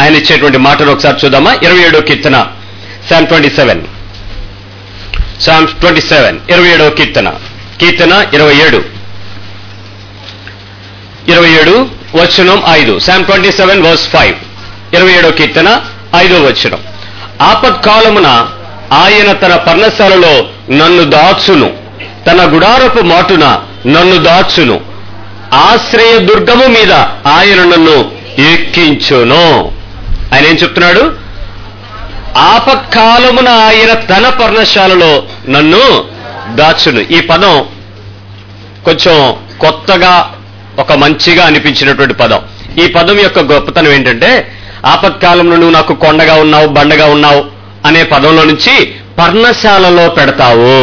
ఆయన ఇచ్చేటువంటి మాటను ఒకసారి చూద్దామా ఇరవై ఏడో కీర్తన psalm twenty seven psalm twenty seven ఇరవై ఏడవ కీర్తన కీర్తన ఇరవై ఏడు ఇరవై ఏడు వచనం ఐదు psalm twenty seven verse five ఇరవై ఏడో కీర్తన ఐదో వచనం ఆపత్కాలమున ఆయన తన పర్ణశాలలో నన్ను దాచును తన గుడారపు మాటున నన్ను దాచును ఆశ్రయ దుర్గము మీద ఆయన నన్ను ఎక్కించును ఆయన ఏం చెప్తున్నాడు ఆపత్కాలమున ఆయన తన పర్ణశాలలో నన్ను దాచును ఈ పదం కొంచెం కొత్తగా ఒక మంచిగా అనిపించినటువంటి పదం ఈ పదం యొక్క గొప్పతనం ఏంటంటే ఆపత్కాలంలో నువ్వు నాకు కొండగా ఉన్నావు బండగా ఉన్నావు అనే పదంలో నుంచి పర్ణశాలలో పెడతావు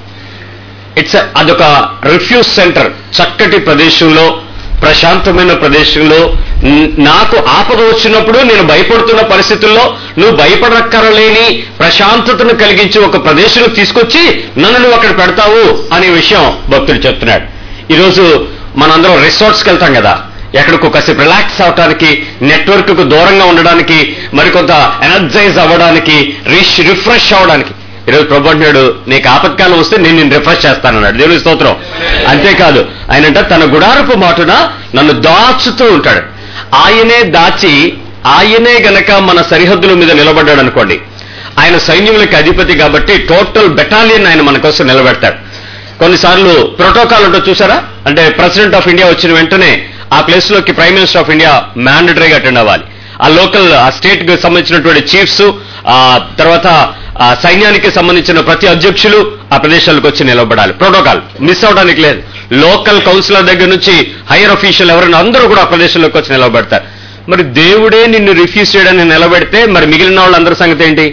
ఇట్స్ అదొక రిఫ్యూజ్ సెంటర్ చక్కటి ప్రదేశంలో ప్రశాంతమైన ప్రదేశంలో న్- నాకు ఆపద వచ్చినప్పుడు నేను భయపడుతున్న పరిస్థితుల్లో నువ్వు భయపడక్కరలేని ప్రశాంతతను కలిగించి ఒక ప్రదేశంలో తీసుకొచ్చి నన్ను నువ్వు అక్కడ పెడతావు అనే విషయం భక్తుడు చెప్తున్నాడు ఈరోజు మనందరం రిసార్ట్స్కి వెళ్తాం కదా ఎక్కడికో కాసేపు రిలాక్స్ అవడానికి నెట్వర్క్ కు దూరంగా ఉండడానికి మరికొంత ఎనర్జైజ్ అవ్వడానికి రిష్ రిఫ్రెష్ అవ్వడానికి ఈరోజు ప్రభు అంటున్నాడు నీకు ఆపత్కాలం వస్తే నేను నేను రిఫ్రెష్ చేస్తానన్నాడు దేవుని స్తోత్రం అంతేకాదు ఆయనంట తన గుడారపు మాటున నన్ను దాచుతూ ఉంటాడు ఆయనే దాచి ఆయనే గనక మన సరిహద్దుల మీద నిలబడ్డాడు అనుకోండి ఆయన సైన్యములకి అధిపతి కాబట్టి టోటల్ బెటాలియన్ ఆయన మన కోసం నిలబెడతాడు కొన్నిసార్లు ప్రోటోకాల్ ఉంటో చూసారా అంటే ప్రెసిడెంట్ ఆఫ్ ఇండియా వచ్చిన వెంటనే ఆ ప్లేస్ లోకి ప్రైమ్ మినిస్టర్ ఆఫ్ ఇండియా మ్యాండటరీగా అటెండ్ అవ్వాలి ఆ లోకల్ ఆ స్టేట్ కి సంబంధించినటువంటి చీఫ్స్ ఆ తర్వాత ఆ సైన్యానికి సంబంధించిన ప్రతి అధ్యక్షులు ఆ ప్రదేశాలకు వచ్చి నిలబడాలి ప్రోటోకాల్ మిస్ అవడానికి లేదు లోకల్ కౌన్సిలర్ దగ్గర నుంచి హైయర్ అఫీషియల్ ఎవరైనా అందరూ కూడా ఆ ప్రదేశంలోకి వచ్చి నిలబడతారు మరి దేవుడే నిన్ను రిఫ్యూజ్ చేయడానికి నిలబెడితే మరి మిగిలిన వాళ్ళందరి సంగతి ఏంటి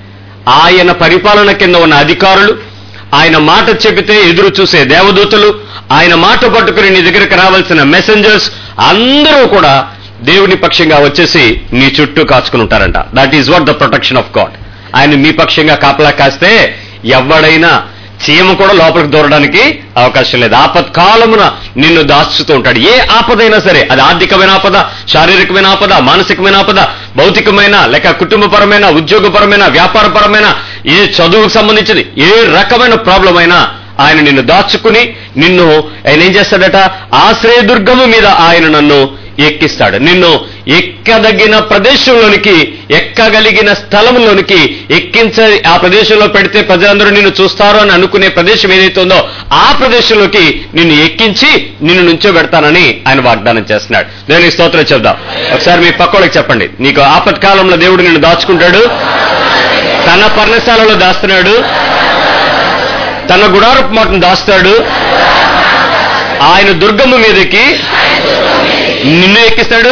ఆయన పరిపాలన కింద ఉన్న అధికారులు ఆయన మాట చెబితే ఎదురు చూసే దేవదూతలు ఆయన మాట పట్టుకుని నీ దగ్గరికి రావాల్సిన మెసెంజర్స్ అందరూ కూడా దేవుని పక్షంగా వచ్చేసి నీ చుట్టూ కాచుకుని ఉంటారంట that is what the protection of God ఆయన మీ పక్షంగా కాపలా కాస్తే ఎవడైనా చీమ కూడా లోపలికి దూరడానికి అవకాశం లేదు ఆపత్కాలమున నిన్ను దాచుతూ ఉంటాడు ఏ ఆపదైనా సరే అది ఆర్థికమైన ఆపద శారీరకమైన ఆపద మానసికమైన ఆపద భౌతికమైన లేక కుటుంబపరమైన ఉద్యోగపరమైన వ్యాపారపరమైన ఏ చదువుకు సంబంధించింది ఏ రకమైన ప్రాబ్లం అయినా ఆయన నిన్ను దాచుకుని నిన్ను ఆయన ఏం చేస్తాడట ఆశ్రయదుర్గము మీద ఆయన నన్ను ఎక్కిస్తాడు నిన్ను ఎక్కదగిన ప్రదేశంలోనికి ఎక్కగలిగిన స్థలంలోనికి ఎక్కించ ఆ ప్రదేశంలో పెడితే ప్రజలందరూ నిన్ను చూస్తారు అని అనుకునే ప్రదేశం ఏదైతే ఉందో ఆ ప్రదేశంలోకి నిన్ను ఎక్కించి నిన్ను నుంచో పెడతానని ఆయన వాగ్దానం చేస్తున్నాడు నేను స్తోత్రం చెప్దాం ఒకసారి మీ పక్కోళ్ళకి చెప్పండి నీకు ఆపత్కాలంలో దేవుడు నిన్ను దాచుకుంటాడు తన పర్ణశాలలో దాస్తున్నాడు తన గుడారపు మాటను దాస్తాడు ఆయన దుర్గమ్మ మీదకి నిన్ను ఎక్కిస్తాడు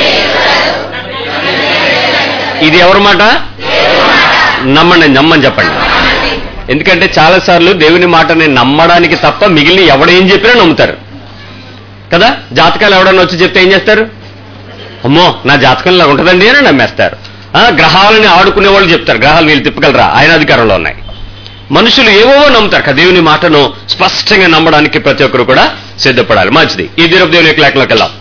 ఇది ఎవరి మాట నమ్మండి నమ్మని చెప్పండి ఎందుకంటే చాలాసార్లు దేవుని మాటని నమ్మడానికి తప్ప మిగిలిన ఎవడేం చెప్పినా నమ్ముతారు కదా జాతకాలు ఎవడన్నా వచ్చి చెప్తే ఏం చేస్తారు అమ్మో నా జాతకం ఇలా ఉంటుందండి అని నమ్మేస్తారు ఆ, గ్రహాలని ఆడుకునే వాళ్ళు చెప్తారు గ్రహాలు వీళ్ళు తిప్పగలరా ఆయన అధికారంలో ఉన్నాయి మనుషులు ఏవో నమ్ముతారు కదా దేవుని మాటను స్పష్టంగా నమ్మడానికి ప్రతి ఒక్కరు కూడా సిద్ధపడాలి మంచిది ఈ దినపు దేవుని యొక్క లేఖలోకి వెళ్దాం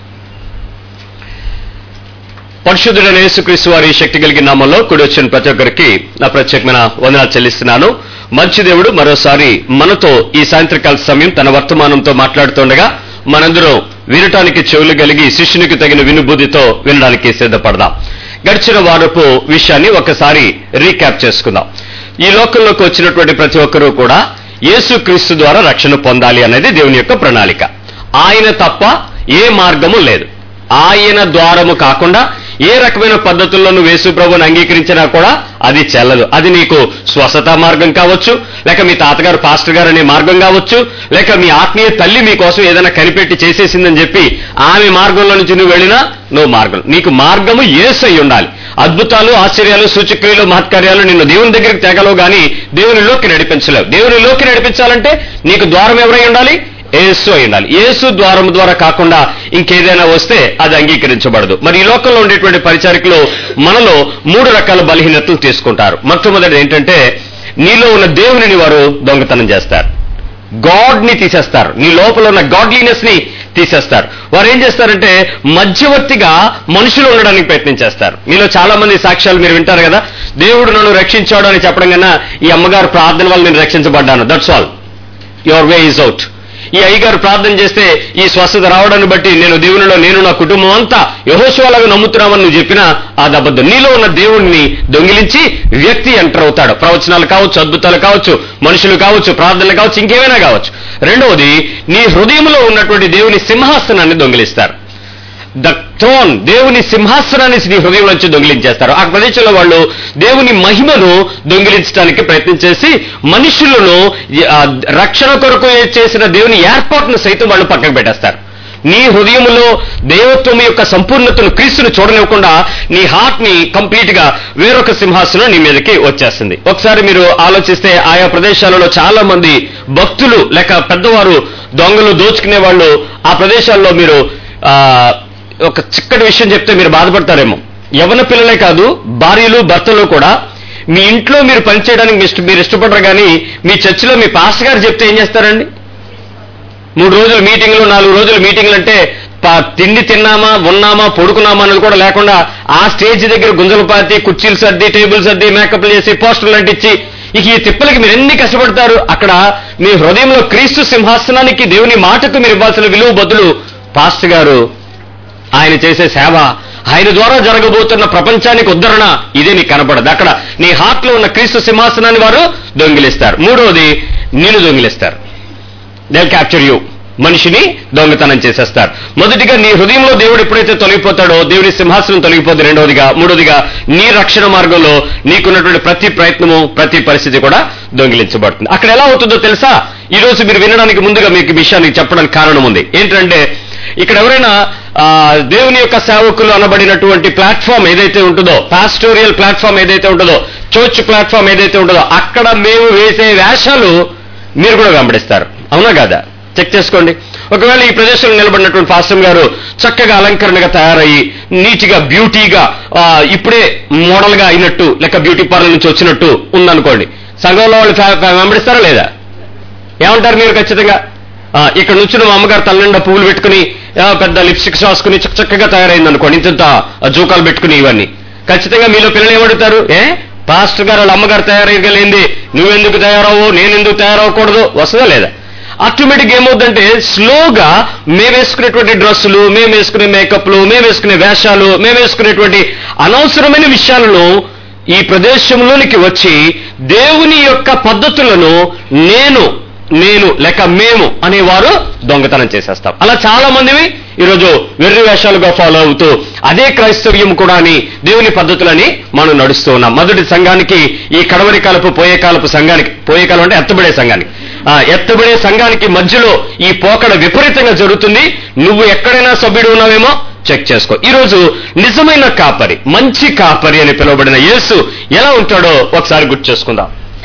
పరిశుద్ధుడైన యేసుక్రీస్తు వారి శక్తి కలిగిన నామంలో కూడి వచ్చిన ప్రతి ఒక్కరికి నా ప్రత్యేకమైన వందనాలు చెల్లిస్తున్నాను మంచి దేవుడు మరోసారి మనతో ఈ సాయంత్రకాల సమయం తన వర్తమానంతో మాట్లాడుతుండగా మనందరం వినటానికి చెవులు కలిగి శిష్యునికి తగిన వినుబుద్ధితో వినడానికి సిద్ధపడదాం గడిచిన వారపు విషయాన్ని ఒకసారి రీక్యాప్ చేసుకుందాం ఈ లోకంలోకి వచ్చినటువంటి ప్రతి ఒక్కరూ కూడా యేసుక్రీస్తు ద్వారా రక్షణ పొందాలి అనేది దేవుని యొక్క ప్రణాళిక ఆయన తప్ప ఏ మార్గము లేదు ఆయన ద్వారము కాకుండా ఏ రకమైన పద్ధతుల్లో నువ్వు యేసు ప్రభుని అంగీకరించినా కూడా అది చెల్లదు అది నీకు స్వస్థత మార్గం కావచ్చు లేక మీ తాతగారు పాస్టర్ గారు అనే మార్గం కావచ్చు లేక మీ ఆత్మీయ తల్లి మీ కోసం ఏదైనా కనిపెట్టి చేసేసిందని చెప్పి ఆమె మార్గంలో నుంచి నువ్వు వెళ్ళినా నువ్వు మార్గం నీకు మార్గము ఏసు అయి ఉండాలి అద్భుతాలు ఆశ్చర్యాలు సూచక్రియలు మహత్కార్యాలు నిన్ను దేవుని దగ్గరికి తేగలవు గాని దేవునిలోకి నడిపించలేవు దేవునిలోకి నడిపించాలంటే నీకు ద్వారం ఎవరై ఉండాలి ఏసు అయి ఉండాలి ఏసు ద్వారం ద్వారా కాకుండా ఇంకేదైనా వస్తే అది అంగీకరించబడదు మరి ఈ లోకంలో ఉండేటువంటి పరిచారికలు మనలో మూడు రకాల బలహీనతలు తీసుకుంటారు మొట్టమొదటి ఏంటంటే నీలో ఉన్న దేవునిని వారు దొంగతనం చేస్తారు గాడ్ ని తీసేస్తారు నీ లోపల ఉన్న గాడ్లీనెస్ ని తీసేస్తారు వారు ఏం చేస్తారంటే మధ్యవర్తిగా మనుషులు ఉండడానికి ప్రయత్నం చేస్తారు మీలో చాలా మంది సాక్ష్యాలు మీరు వింటారు కదా దేవుడు నన్ను రక్షించాడు అని చెప్పడం కన్నా ఈ అమ్మగారు ప్రార్థన వల్ల నేను రక్షించబడ్డాను that's all your way is out ఈ అయ్యగారు ప్రార్థన చేస్తే ఈ స్వస్థత రావడాన్ని బట్టి నేను దేవునిలో నేను నా కుటుంబం అంతా యహోశివాలాగా నమ్ముతున్నామని నువ్వు చెప్పినా అది అబద్ధం నీలో ఉన్న దేవుణ్ణి దొంగిలించి వ్యక్తి ఎంటర్ అవుతాడు ప్రవచనాలు కావచ్చు అద్భుతాలు కావచ్చు మనుషులు కావచ్చు ప్రార్థనలు కావచ్చు ఇంకేమైనా కావచ్చు రెండవది నీ హృదయంలో ఉన్నటువంటి దేవుని సింహాసనాన్ని దొంగిలిస్తారు ద థ్రోన్ దేవుని సింహాసనాన్ని నీ హృదయంలోంచి దొంగిలించేస్తారు ఆ ప్రదేశంలో వాళ్ళు దేవుని మహిమను దొంగిలించడానికి ప్రయత్నం చేసి మనుషులను ఆ, రక్షణ కొరకు చేసిన దేవుని ఏర్పాటును సైతం వాళ్ళు పక్కకు పెట్టేస్తారు నీ హృదయములో దేవత్వం యొక్క సంపూర్ణతను క్రీస్తును చూడనివ్వకుండా నీ హార్ట్ ని కంప్లీట్ గా వేరొక సింహాసనం నీ మీదకి వచ్చేస్తుంది ఒకసారి మీరు ఆలోచిస్తే ఆయా ప్రదేశాలలో చాలా మంది భక్తులు లేక పెద్దవారు దొంగలు దోచుకునే వాళ్ళు ఆ ప్రదేశాల్లో మీరు ఆ, ఒక చిక్కటి విషయం చెప్తే మీరు బాధపడతారేమో యవన పిల్లలే కాదు భార్యలు భర్తలు కూడా మీ ఇంట్లో మీరు పనిచేయడానికి మీ ఇష్ట- మీరు ఇష్టపడరు కానీ మీ చర్చిలో మీ పాస్టర్ గారు చెప్తే ఏం చేస్తారండి మూడు రోజులు మీటింగ్లు నాలుగు రోజులు మీటింగ్లు అంటే ప- తిండి తిన్నామా ఉన్నామా పడుకున్నామా అన్నది కూడా లేకుండా ఆ స్టేజ్ దగ్గర గుంజలు పాతి కుర్చీలు సర్ది టేబుల్ సర్ది మేకప్లు చేసి పోస్టర్లు అంటించి ఇక ఈ తిప్పలకి మీరు ఎన్ని కష్టపడతారు అక్కడ మీ హృదయంలో క్రీస్తు సింహాసనానికి దేవుని మాటకు మీరు ఇవ్వాల్సిన విలువ బదులు పాస్టర్ గారు ఆయన చేసే సేవ ఆయన ద్వారా జరగబోతున్న ప్రపంచానికి ఉద్ధరణ ఇదే నీకు కనపడదు అక్కడ నీ హార్ట్ లో ఉన్న క్రీస్తు సింహాసనాన్ని వారు దొంగిలిస్తారు మూడవది నేను దొంగిలిస్తారు దే క్యాప్చర్ యూ మనిషిని దొంగతనం చేసేస్తారు మొదటిగా నీ హృదయంలో దేవుడు ఎప్పుడైతే తొలగిపోతాడో దేవుడి సింహాసనం తొలగిపోతుంది రెండవదిగా మూడవదిగా నీ రక్షణ మార్గంలో నీకున్నటువంటి ప్రతి ప్రయత్నము ప్రతి పరిస్థితి కూడా దొంగిలించబడుతుంది అక్కడ ఎలా అవుతుందో తెలుసా ఈ రోజు మీరు వినడానికి ముందుగా మీకు ఈ విషయాన్ని చెప్పడానికి కారణం ఉంది ఏంటంటే ఇక్కడ ఎవరైనా ఆ, దేవుని యొక్క సేవకులు అనబడినటువంటి ప్లాట్ఫామ్ ఏదైతే ఉంటుందో పాస్టోరియల్ ప్లాట్ఫామ్ ఏదైతే ఉంటుందో చర్చ్ ప్లాట్ఫామ్ ఏదైతే ఉంటుందో అక్కడ మేము వేసే వేషాలు మీరు కూడా వెంబడిస్తారు అవునా కాదా చెక్ చేసుకోండి ఒకవేళ ఈ ప్రదేశంలో నిలబడినటువంటి పాస్టర్ గారు చక్కగా అలంకరణగా తయారయ్యి నీట్గా బ్యూటీగా ఆ, ఇప్పుడే మోడల్ గా అయినట్టు లేక బ్యూటీ పార్లర్ నుంచి వచ్చినట్టు ఉందనుకోండి సంఘంలో వాళ్ళు ఫ్యా- ఫ్యా- వెంబడిస్తారా లేదా ఏమంటారు మీరు ఖచ్చితంగా ఆ, ఇక్కడ నుంచి మా అమ్మగారు తల్లిండా పువ్వులు పెట్టుకుని ఆ, పెద్ద లిప్స్టిక్స్ రాసుకుని చక్క చక్కగా తయారైంది అనుకోండి ఇంత జూకాలు పెట్టుకుని ఇవన్నీ ఖచ్చితంగా మీలో పిల్లలు ఏమడుగుతారు ఏ పాస్టర్ గారు వాళ్ళ అమ్మగారు తయారయ్యగలిగింది నువ్వెందుకు తయారవు నేను ఎందుకు తయారవ్వకూడదు వస్తుందా లేదా ఆటోమేటిక్ ఏమవుతుందంటే స్లోగా మేము వేసుకునేటువంటి డ్రెస్సులు మేము వేసుకునే మేకప్లు మేము వేసుకునే వేషాలు మేము వేసుకునేటువంటి అనవసరమైన విషయాలను ఈ ప్రదేశంలోనికి వచ్చి దేవుని యొక్క పద్ధతులను నేను నేను లేక మేము అనేవారు దొంగతనం చేసేస్తాం అలా చాలా మందివి ఈరోజు వెర్రి వేషాలుగా ఫాలో అవుతూ అదే క్రైస్తవ్యం కూడా అని దేవుని పద్ధతులని మనం నడుస్తూ ఉన్నాం మొదటి సంఘానికి ఈ కడవరి కాలపు పోయే కాలపు సంఘానికి పోయే కాలం అంటే ఎత్తబడే సంఘానికి ఆ ఎత్తబడే సంఘానికి మధ్యలో ఈ పోకడ విపరీతంగా జరుగుతుంది నువ్వు ఎక్కడైనా సభ్యుడు ఉన్నావేమో చెక్ చేసుకో ఈ రోజు నిజమైన కాపరి మంచి కాపరి అని పిలువబడిన యేసు ఎలా ఉంటాడో ఒకసారి గుర్తు చేసుకుందాం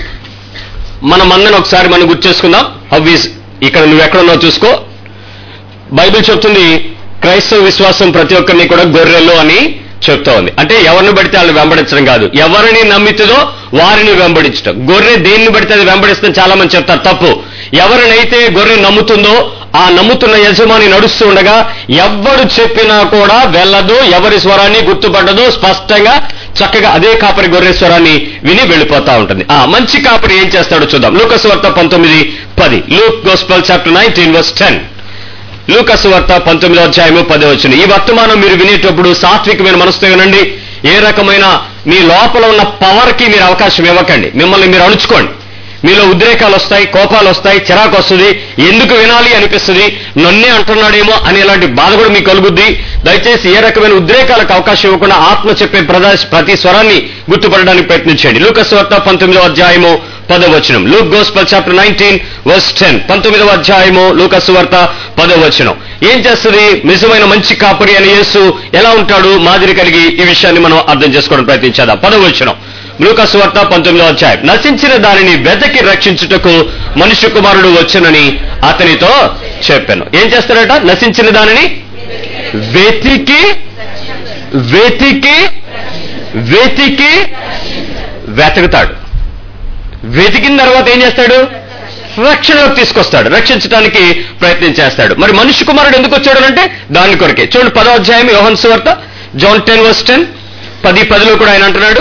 మన మందని ఒకసారి మనం గుర్తు చేసుకుందాం హవ్వీస్ ఇక్కడ నువ్వు ఎక్కడున్నావు చూసుకో బైబిల్ చెప్తుంది క్రైస్తవ విశ్వాసం ప్రతి ఒక్కరిని కూడా గొర్రెలు అని చెప్తా ఉంది అంటే ఎవరిని పడితే వాళ్ళు వెంబడించడం కాదు ఎవరిని నమ్మితుందో వారిని వెంబడించడం గొర్రె దేన్ని పడితే అది వెంబడిస్తాం చాలా మంది చెప్తారు తప్పు ఎవరినైతే గొర్రె నమ్ముతుందో ఆ నమ్ముతున్న యజమాని నడుస్తూ ఉండగా ఎవ్వడు చెప్పినా కూడా వెళ్ళదు ఎవరి స్వరాన్ని గుర్తుపట్టదు స్పష్టంగా చక్కగా అదే కాపరి గొర్రె స్వరాన్ని విని వెళ్ళిపోతా ఉంటుంది ఆ మంచి కాపరి ఏం చేస్తాడో చూద్దాం లూకస్ వార్త పంతొమ్మిది పది Luke gospel chapter nineteen verse ten లూకస్ వార్త పంతొమ్మిదో అధ్యాయము పదో వచ్చిన ఈ వర్తమానం మీరు వినేటప్పుడు సాత్వికమైన మనసుతో వినండి ఏ రకమైన మీ లోపల ఉన్న పవర్ కి మీరు అవకాశం ఇవ్వకండి మిమ్మల్ని మీరు అణుచుకోండి మీలో ఉద్రేకాలు వస్తాయి కోపాలు వస్తాయి చిరాకు వస్తుంది ఎందుకు వినాలి అనిపిస్తుంది నన్నే అంటున్నాడేమో అనే ఇలాంటి బాధ కూడా మీకు కలుగుద్ది దయచేసి ఏ రకమైన ఉద్రేకాలకు అవకాశం ఇవ్వకుండా ఆత్మ చెప్పే ప్రదా ప్రతి స్వరాన్ని గుర్తుపడడానికి ప్రయత్నించండి లూకస్ వార్త పంతొమ్మిదో అధ్యాయము పదవ వచనం Luke gospel chapter nineteen verse ten పంతొమ్మిదవ అధ్యాయము లూకస్ వార్త పదవ వచనం ఏం చేస్తుంది నిజమైన మంచి కాపరి అని యేసు ఎలా ఉంటాడు మాదిరి కలిగి ఈ విషయాన్ని మనం అర్థం చేసుకోవడం ప్రయత్నించేద్దాం పదవ వచనం లూకస్ వార్త పంతొమ్మిదవ అధ్యాయం నశించిన దానిని వెతకి రక్షించుటకు మనుష్య కుమారుడు వచ్చునని అతనితో చెప్పాను ఏం చేస్తాడట నశించిన దానిని వెతికి వెతికి వెతికి వెతుకుతాడు వెతికిన తర్వాత ఏం చేస్తాడు రక్షణలోకి తీసుకొస్తాడు రక్షించడానికి ప్రయత్నం చేస్తాడు మరి మనిషి కుమారుడు ఎందుకు వచ్చాడు అంటే దాని కొరకే చూడండి పదో అధ్యాయం యోహన్ సువార్త జాన్ టెన్ వర్స్ టెన్ పది పదిలో కూడా ఆయన అంటున్నాడు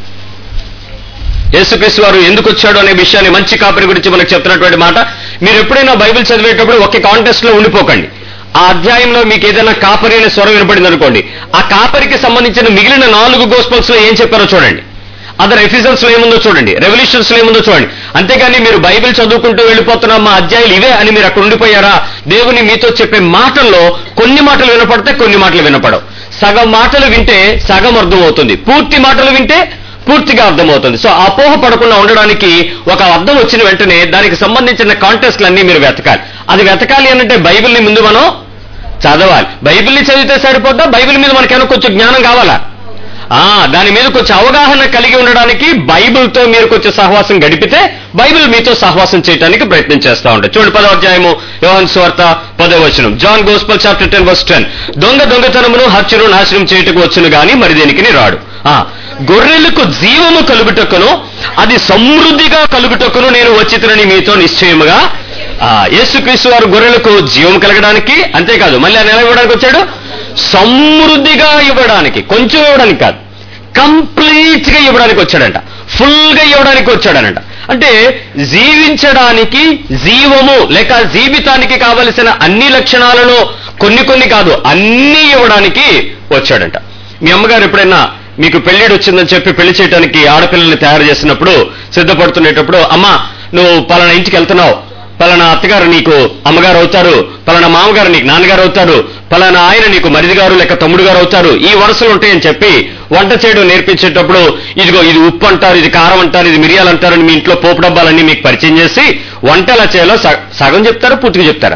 యేసుక్రీస్తు వారు ఎందుకు వచ్చాడు అనే విషయాన్ని మంచి కాపరి గురించి మనకు చెప్తున్నటువంటి మాట మీరు ఎప్పుడైనా బైబిల్ చదివేటప్పుడు ఒకే కాంటెస్ట్ లో ఉండిపోకండి ఆ అధ్యాయంలో మీకు ఏదైనా కాపరి అనే స్వరం వినపడింది అనుకోండి ఆ కాపరికి సంబంధించిన మిగిలిన నాలుగు గోస్పల్స్ లో ఏం చెప్పారో చూడండి అదర్ ఎఫిజన్స్ లో ఏముందో చూడండి రెవల్యూషన్స్ లో ఏముందో చూడండి అంతేగాని మీరు బైబిల్ చదువుకుంటూ వెళ్ళిపోతున్న మా అధ్యాయులు ఇవే అని మీరు అక్కడ ఉండిపోయారా దేవుని మీతో చెప్పే మాటల్లో కొన్ని మాటలు వినపడితే కొన్ని మాటలు వినపడవు సగం మాటలు వింటే సగం అర్థం అవుతుంది పూర్తి మాటలు వింటే పూర్తిగా అర్థమవుతుంది సో అపోహ పడకుండా ఉండడానికి ఒక అర్థం వచ్చిన వెంటనే దానికి సంబంధించిన కాంటెస్ట్లన్నీ మీరు వెతకాలి అది వెతకాలి అంటే బైబిల్ని ముందు మనం చదవాలి బైబిల్ని చదివితే సరిపోద్దా బైబిల్ మీద మనకేమైనా కొంచెం జ్ఞానం కావాలా ఆ దాని మీద కొంచెం అవగాహన కలిగి ఉండడానికి బైబిల్తో మీరు కొంచెం సహవాసం గడిపితే బైబిల్ మీతో సహవాసం చేయడానికి ప్రయత్నం చేస్తా ఉంటాయి చూడండి పదో అధ్యాయము యోహన్ స్వార్త పదో వచనం John gospel chapter ten verse ten దొంగ దొంగతనమును హత్యను నాశనం చేయుటకు వచ్చును గాని మరి దేనికి రాడు ఆ గొర్రెలకు జీవము కలుగుటకును అది సమృద్ధిగా కలుగుటకును నేను వచ్చితనని మీతో నిశ్చయముగా ఆ యేసుక్రీస్తు వారు గొర్రెలకు జీవం కలగడానికి అంతేకాదు మళ్ళీ ఆయన ఎలా ఇవ్వడానికి వచ్చాడు సమృద్ధిగా ఇవ్వడానికి కొంచెం ఇవ్వడానికి కాదు కంప్లీట్ గా ఇవ్వడానికి వచ్చాడంట ఫుల్ గా ఇవ్వడానికి వచ్చాడనంట అంటే జీవించడానికి జీవము లేక జీవితానికి కావలసిన అన్ని లక్షణాలలో కొన్ని కొన్ని కాదు అన్ని ఇవ్వడానికి వచ్చాడంట మీ అమ్మగారు ఎప్పుడైనా మీకు పెళ్లిడు వచ్చిందని చెప్పి పెళ్లి చేయడానికి ఆడపిల్లల్ని తయారు చేసినప్పుడు సిద్ధపడుతునేటప్పుడు అమ్మా నువ్వు పలానా ఇంటికి వెళ్తున్నావు పలానా అత్తగారు నీకు అమ్మగారు అవుతారు పలానా మామగారు నీకు నాన్నగారు అవుతారు పలానా ఆయన నీకు మరిది గారు లేక తమ్ముడు గారు అవుతారు ఈ వరుసలు ఉంటాయని చెప్పి వంట చేయడం నేర్పించేటప్పుడు ఇదిగో ఇది ఉప్పు అంటారు ఇది కారం అంటారు ఇది మిరియాలు అంటారు అని మీ ఇంట్లో పోపు డబ్బాలన్నీ మీకు పరిచయం చేసి వంట ఎలా చేయాలో సగ- సగం చెప్తారా పూర్తిగా చెప్తారా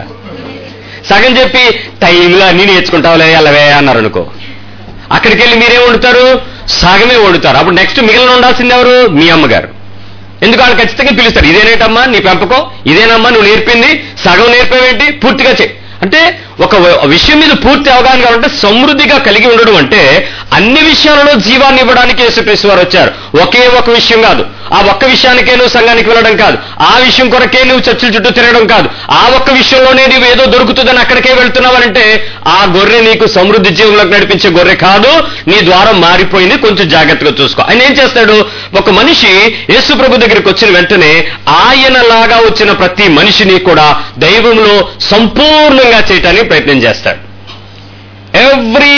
సగం చెప్పి టైంలో అన్ని నేర్చుకుంటావులే అలవే అన్నారు అనుకో అక్కడికి వెళ్ళి మీరేం వండుతారు సగమే వండుతారు అప్పుడు నెక్స్ట్ మిగిలిన ఉండాల్సింది ఎవరు మీ అమ్మగారు ఎందుకు వాళ్ళు ఖచ్చితంగా పిలుస్తారు ఇదేనేటమ్మా నీ పెంపకం ఇదేనమ్మా నువ్వు నేర్పింది సగం నేర్పేవేంటి పూర్తిగా చే అంటే ఒక వ- విషయం మీద పూర్తి అవగాహన కావాలంటే సమృద్ధిగా కలిగి ఉండడం అంటే అన్ని విషయాలలో జీవాన్ని ఇవ్వడానికి యేసుక్రీస్తు వారు వచ్చారు ఒకే ఒక విషయం కాదు ఆ ఒక్క విషయానికే నువ్వు సంఘానికి వెళ్ళడం కాదు ఆ విషయం కొరకే నువ్వు చర్చల చుట్టూ తిరగడం కాదు ఆ ఒక్క విషయంలోనే నువ్వు ఏదో దొరుకుతుందని అక్కడికే వెళ్తున్నావనంటే ఆ గొర్రె నీకు సమృద్ధి జీవంలోకి నడిపించే గొర్రె కాదు నీ ద్వారం మారిపోయింది కొంచెం జాగ్రత్తగా చూసుకో ఆయన ఏం చేస్తాడు ఒక మనిషి యేసు ప్రభు దగ్గరికి వచ్చిన వెంటనే ఆయనలాగా వచ్చిన ప్రతి మనిషిని కూడా దైవంలో సంపూర్ణంగా చేయటానికి ప్రయత్నం చేస్తాడు ఎవ్రీ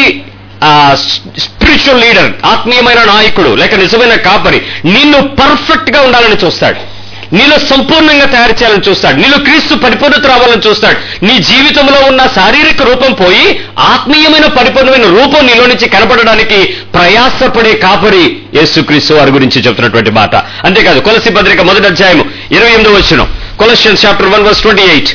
స్పిరిచువల్ లీడర్ ఆత్మీయమైన నాయకుడు లేక నిజమైన కాపరి నిన్ను పర్ఫెక్ట్ గా ఉండాలని చూస్తాడు నీలో సంపూర్ణంగా తయారు చేయాలని చూస్తాడు నీలో క్రీస్తు పరిపూర్ణత రావాలని చూస్తాడు నీ జీవితంలో ఉన్న శారీరక రూపం పోయి ఆత్మీయమైన పరిపూర్ణమైన రూపం నీలో నుంచి కనపడడానికి ప్రయాసపడే కాపరి యేసుక్రీస్తు వారి గురించి చెప్తున్నటువంటి మాట అంతేకాదు కొలసి పత్రిక మొదటి అధ్యాయం ఇరవై ఎనిమిదో వచ్చిన Colossians chapter one verse twenty eight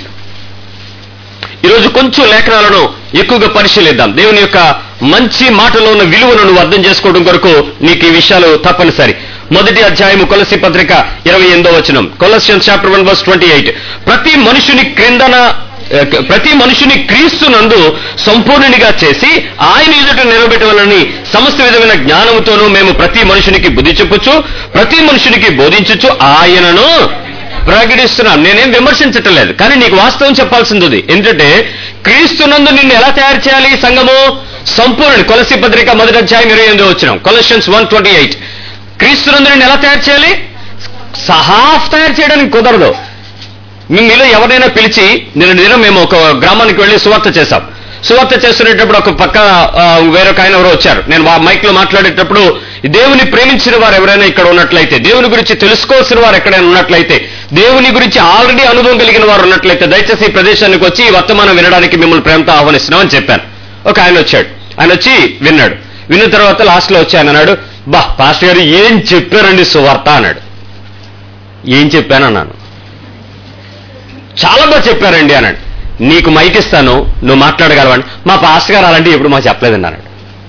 ఈరోజు కొంచెం లేఖనాలను ఎక్కువగా పరిశీలిద్దాం దేవుని యొక్క మంచి మాటలో ఉన్న విలువను నువ్వు అర్థం చేసుకోవడం కొరకు నీకు ఈ విషయాలు తప్పనిసరి మొదటి అధ్యాయము కొలసి పత్రిక ఇరవై ఎనిమిదో వచనం Colossian chapter one verse twenty eight ప్రతి మనుషుని క్రిందన ఆ, ప్రతి మనుషుని క్రీస్తునందు సంపూర్ణునిగా చేసి ఆయన ఎదుట నిలబెట్టవాలని సమస్త విధమైన జ్ఞానముతోనూ మేము ప్రతి మనుషునికి బుద్ధి చెప్పుచు ప్రతి మనుషునికి బోధించుచు ఆయనను ప్రకటిస్తున్నాను నేనేం విమర్శించటం లేదు కానీ నీకు వాస్తవం చెప్పాల్సింది ఉంది ఏంటంటే క్రీస్తునందు నిన్ను ఎలా తయారు చేయాలి ఈ సంఘము సంపూర్ణ కొలసి పత్రిక మొదటి అధ్యాయం ఇరవై ఎనిమిది వచ్చినాం కొలెషన్స్ వన్ ట్వంటీ ఎయిట్ క్రీస్తునందు నిన్ను ఎలా తయారు చేయాలి సహాఫ్ తయారు చేయడానికి కుదరదు మీ- మీలో ఎవరైనా పిలిచి నిన్న దినం మేము ఒక గ్రామానికి వెళ్ళి సువార్త చేశాం సువార్త చేస్తున్నప్పుడు ఒక పక్క ఆ, వేరొక ఆయన ఎవరో వచ్చారు నేను మైక్ లో మాట్లాడేటప్పుడు దేవుని ప్రేమించిన వారు ఎవరైనా ఇక్కడ ఉన్నట్లయితే దేవుని గురించి తెలుసుకోవాల్సిన వారు ఎక్కడైనా ఉన్నట్లయితే దేవుని గురించి ఆల్రెడీ అనుభవం కలిగిన వారు ఉన్నట్లయితే దయచేసి ఈ ప్రదేశానికి వచ్చి ఈ వర్తమానం వినడానికి మిమ్మల్ని ప్రేమతో ఆహ్వానిస్తున్నామని చెప్పాను ఒక ఆయన వచ్చాడు ఆయన వచ్చి విన్నాడు విన్న తర్వాత లాస్ట్ లో వచ్చి ఆయన అన్నాడు బా పాస్టర్ గారు ఏం చెప్పారండి సువార్త అన్నాడు ఏం చెప్పాను అన్నాను చాలా బాగా చెప్పారండి అన్నాడు నీకు మైక్ ఇస్తాను నువ్వు మాట్లాడగలవని మా పాస్టర్ గారు అలాంటివి ఎప్పుడు మాకు చెప్పలేదండి అన్నాడు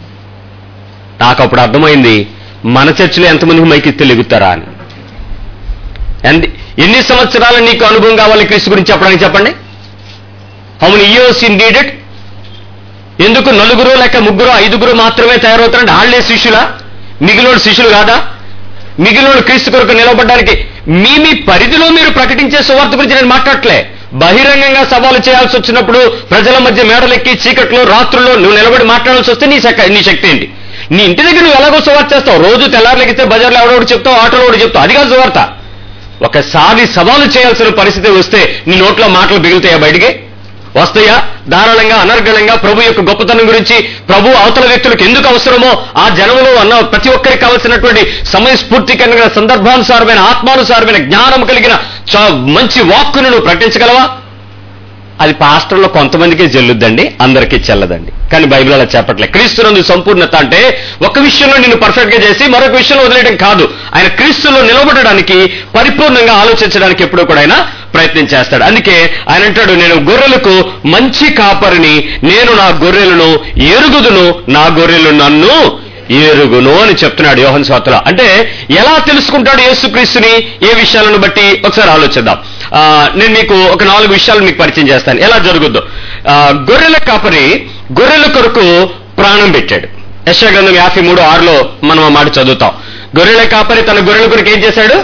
నాకు అప్పుడు అర్థమైంది మన చర్చిలో ఎంతమందికి మైక్ ఇస్తే లెగుతారా అని ఎంత- ఎన్ని సంవత్సరాలు నీకు అనుభవం కావాలి క్రీస్తు గురించి చెప్పడానికి చెప్పండి హౌ మెనీ ఇయర్స్ ఇన్ డీడెడ్ ఎందుకు నలుగురు లేక ముగ్గురు ఐదుగురు మాత్రమే తయారవుతారంటే వాళ్ళే శిష్యులా మిగిలిన శిష్యులు కాదా మిగిలిన క్రీస్తు కొరకు నిలబడడానికి మీ మీ పరిధిలో మీరు ప్రకటించే సువార్త గురించి నేను మాట్లాడట్లే బహిరంగంగా సవాలు చేయాల్సి వచ్చినప్పుడు ప్రజల మధ్య మేడలెక్కి చీకట్లో రాత్రుల్లో నువ్వు నిలబడి మాట్లాడాల్సి వస్తే నీ శక్తి నీ శక్తి ఏంటి నీ ఇంటి దగ్గర నువ్వు ఎలాగో సువార్త చేస్తావు రోజు తెల్లారులెక్కితే బజార్లో ఎవడోడు చెప్తావు ఆటోలో ఒకటి చెప్తావు అది కాదు సువార్త ఒకసారి సవాలు చేయాల్సిన పరిస్థితి వస్తే నీ నోట్లో మాటలు బిగులుతాయా బయటికి వస్తాయా ధారాళంగా అనర్గళంగా ప్రభు యొక్క గొప్పతనం గురించి ప్రభు అవతల వ్యక్తులకు ఎందుకు అవసరమో ఆ జనములో అన్న ప్రతి ఒక్కరికి కావలసినటువంటి సమయస్ఫూర్తి కలిగిన సందర్భానుసారమైన ఆత్మానుసారమైన జ్ఞానం కలిగిన చ- మంచి వాక్కును నువ్వు ప్రకటించగలవా అది పాస్టర్లో కొంతమందికే చెల్లుద్దండి అందరికీ చెల్లదండి కానీ బైబిల్ అలా చెప్పట్లే క్రీస్తునందు సంపూర్ణత అంటే ఒక విషయంలో నిన్ను పర్ఫెక్ట్ గా చేసి మరొక విషయంలో వదిలేయడం కాదు ఆయన క్రీస్తులో నిలబడడానికి పరిపూర్ణంగా ఆలోచించడానికి ఎప్పుడూ కూడా ఆయన ప్రయత్నం చేస్తాడు అందుకే ఆయన అంటాడు నేను గొర్రెలకు మంచి కాపరిని నేను నా గొర్రెలను ఎరుగుదును నా గొర్రెలు నన్ను ఎరుగును అని చెప్తున్నాడు యోహన్ స్వార్తలో అంటే ఎలా తెలుసుకుంటాడు యేసుక్రీస్తుని ఏ విషయాలను బట్టి ఒకసారి ఆలోచిద్దాం ఆ, నేను మీకు ఒక నాలుగు విషయాలు మీకు పరిచయం చేస్తాను ఎలా జరుగుద్దో ఆ, గొర్రెల కాపరి గొర్రెల కొరకు ప్రాణం పెట్టాడు యశాగ్రంథం యాభై మూడు ఆరులో మనం ఆ మాట చదువుతాం గొర్రెల కాపరి తన గొర్రెల కొరకు ఏం చేశాడు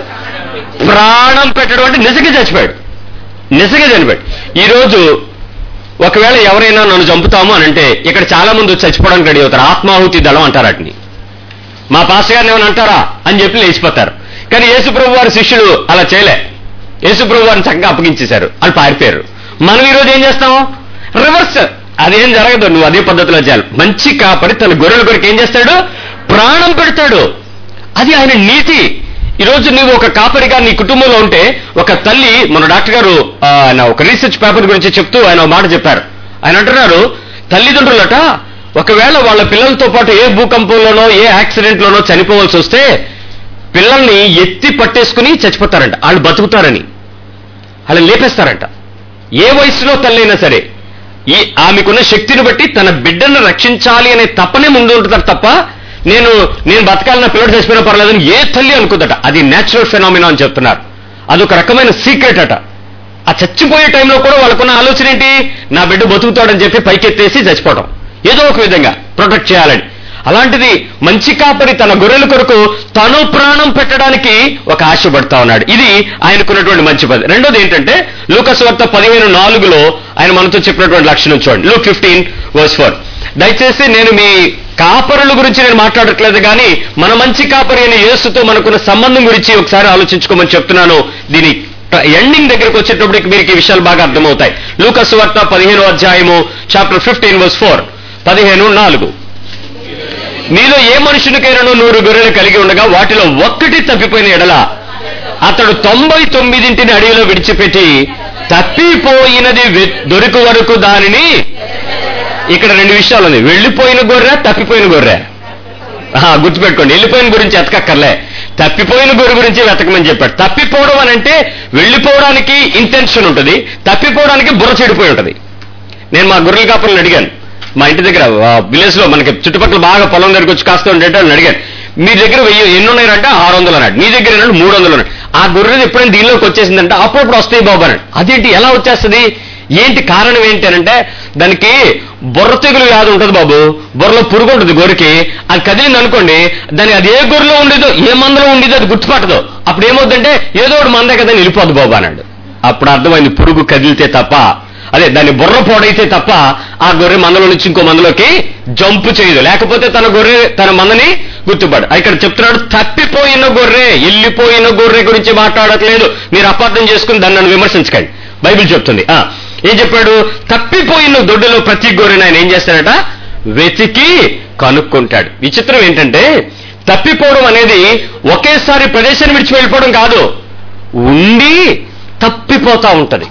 ప్రాణం పెట్టడం అంటే నిజంగా చచ్చిపోయాడు నిజంగా చనిపోయాడు ఈరోజు ఒకవేళ ఎవరైనా నన్ను చంపుతాము అని అంటే ఇక్కడ చాలా మంది వచ్చి చచ్చిపోవడానికి రెడీ అవుతారు ఆత్మాహుతి దళం అంటారు వాటిని మా పాస్టర్ గారిని ఏమైనా అంటారా అని చెప్పి లేచిపోతారు కానీ యేసుప్రభు వారి శిష్యుడు అలా చేయలే యేసుప్రభు వారిని చక్కగా అప్పగించేశారు వాళ్ళు పారిపోయారు మనం ఈరోజు ఏం చేస్తాం రివర్స్ అదేం జరగదు నువ్వు అదే పద్ధతిలో చేయాలి మంచి కాపరి తన గొర్రెల కొరకు ఏం చేస్తాడు ప్రాణం పెడతాడు అది ఆయన నీతి ఈరోజు నువ్వు ఒక కాపరిగా నీ కుటుంబంలో ఉంటే ఒక తల్లి మన డాక్టర్ గారు ఆ, ఆయన ఒక రీసెర్చ్ పేపర్ గురించి చెప్తూ ఆయన ఒక మాట చెప్పారు ఆయన అంటున్నారు తల్లిదండ్రులట ఒకవేళ వాళ్ళ పిల్లలతో పాటు ఏ భూకంపంలోనో ఏ యాక్సిడెంట్లోనో చనిపోవాల్సి వస్తే పిల్లల్ని ఎత్తి పట్టేసుకుని చచ్చిపోతారంట వాళ్ళు బతుకుతారని వాళ్ళని లేపేస్తారంట ఏ వయసులో తల్లైనా సరే ఈ ఆమెకున్న శక్తిని బట్టి తన బిడ్డను రక్షించాలి అనే తప్పనే ముందు ఉంటుందట తప్ప నేను నేను బతకాలన్న పిల్లడు చచ్చిపోయినా పర్లేదని ఏ తల్లి అనుకుందట అది నేచురల్ ఫెనామినా అని చెప్తున్నారు అదొక రకమైన సీక్రెట్ అట ఆ చచ్చిపోయే టైంలో కూడా వాళ్ళకున్న ఆలోచన ఏంటి నా బిడ్డ బతుకుతాడని చెప్పి పైకెత్తేసి చచ్చిపోవడం ఏదో ఒక విధంగా ప్రొటెక్ట్ చేయాలని అలాంటిది మంచి కాపరి తన గొర్రెల కొరకు తను ప్రాణం పెట్టడానికి ఒక ఆశపడతా ఉన్నాడు ఇది ఆయనకున్నటువంటి మంచి పది రెండోది ఏంటంటే లూకస్ వార్త పదిహేను నాలుగులో ఆయన మనతో చెప్పినటువంటి లక్షణం చూడండి లూక్ ఫిఫ్టీన్ వర్స్ ఫోర్ దయచేసి నేను మీ కాపరుల గురించి నేను మాట్లాడట్లేదు కానీ మన మంచి కాపరి అయిన యేసుతో మనకున్న సంబంధం గురించి ఒకసారి ఆలోచించుకోమని చెప్తున్నాను దీని ఎండింగ్ దగ్గరకు వచ్చేటప్పటికి మీకు ఈ విషయాలు బాగా అర్థమవుతాయి లూకస్ వార్త పదిహేను అధ్యాయము చాప్టర్ ఫిఫ్టీన్ వర్స్ ఫోర్ పదిహేను నాలుగు మీలో ఏ మనుషునికైనాను నూరు గొర్రెలు కలిగి ఉండగా వాటిలో ఒక్కటి తప్పిపోయిన ఎడల అతడు తొంభై తొమ్మిదింటిని అడవిలో విడిచిపెట్టి తప్పిపోయినది వె- దొరికి వరకు దానిని ఇక్కడ రెండు విషయాలు ఉంది వెళ్ళిపోయిన గొర్రె తప్పిపోయిన గొర్రె ఆహా, గుర్తుపెట్టుకోండి వెళ్ళిపోయిన గురించి ఎతకక్కర్లే తప్పిపోయిన గొర్రె గురించి వెతకమని చెప్పాడు తప్పిపోవడం అని అంటే వెళ్ళిపోవడానికి ఇంటెన్షన్ ఉంటుంది తప్పిపోవడానికి బుర్ర చెడిపోయి ఉంటుంది నేను మా గొర్రెల కాపులను అడిగాను మా ఇంటి దగ్గర విలేజ్ లో మనకి చుట్టుపక్కల బాగా పొలం దగ్గరికి వచ్చి కాస్త ఉండేట వాళ్ళని అడిగాను మీ దగ్గర వెయ్యి ఎన్ని ఉన్నాయంటే ఆరు వందలు అన్నాడు మీ దగ్గర ఏంటంటే మూడు వందలు అన్నాడు ఆ గొర్రెలు ఎప్పుడైనా దీనిలోకి వచ్చేసిందంటే అప్పుడప్పుడు వస్తాయి బాబు అన్నాడు అదేంటి ఎలా వచ్చేస్తుంది ఏంటి కారణం ఏంటి అని అంటే దానికి బుర్ర తెగులు వ్యాధి ఉంటుంది బాబు బుర్రలో పురుగు ఉంటుంది గొర్రెకి అది కదిలింది అనుకోండి దాని అది ఏ గొర్రెలో ఉండేదో ఏ మందలో ఉండేదో అది గుర్తుపట్టదు అప్పుడు ఏమవుతుందంటే ఏదో ఒకటి మందే కదా వెళ్ళిపోదు బాబు అన్నాడు అప్పుడు అర్థమైంది పురుగు కదిలితే తప్ప అదే దాని బుర్ర పోడైతే తప్ప ఆ గొర్రె మందలో నుంచి ఇంకో మందలోకి జంపు చేయదు లేకపోతే తన గొర్రె తన మందని గుర్తుపడు ఇక్కడ చెప్తున్నాడు తప్పిపోయిన గొర్రె వెళ్ళిపోయిన గొర్రె గురించి మాట్లాడట్లేదు మీరు అపార్థం చేసుకుని దాన్ని నన్ను విమర్శించకండి బైబిల్ చెప్తుంది ఆ, ఏం చెప్పాడు తప్పిపోయిన దొడ్డులో ప్రతి గొర్రెని ఆయన ఏం చేస్తాడట వెతికి కనుక్కుంటాడు విచిత్రం ఏంటంటే తప్పిపోవడం అనేది ఒకేసారి ప్రదేశాన్ని విడిచి వెళ్ళిపోవడం కాదు ఉండి తప్పిపోతా ఉంటది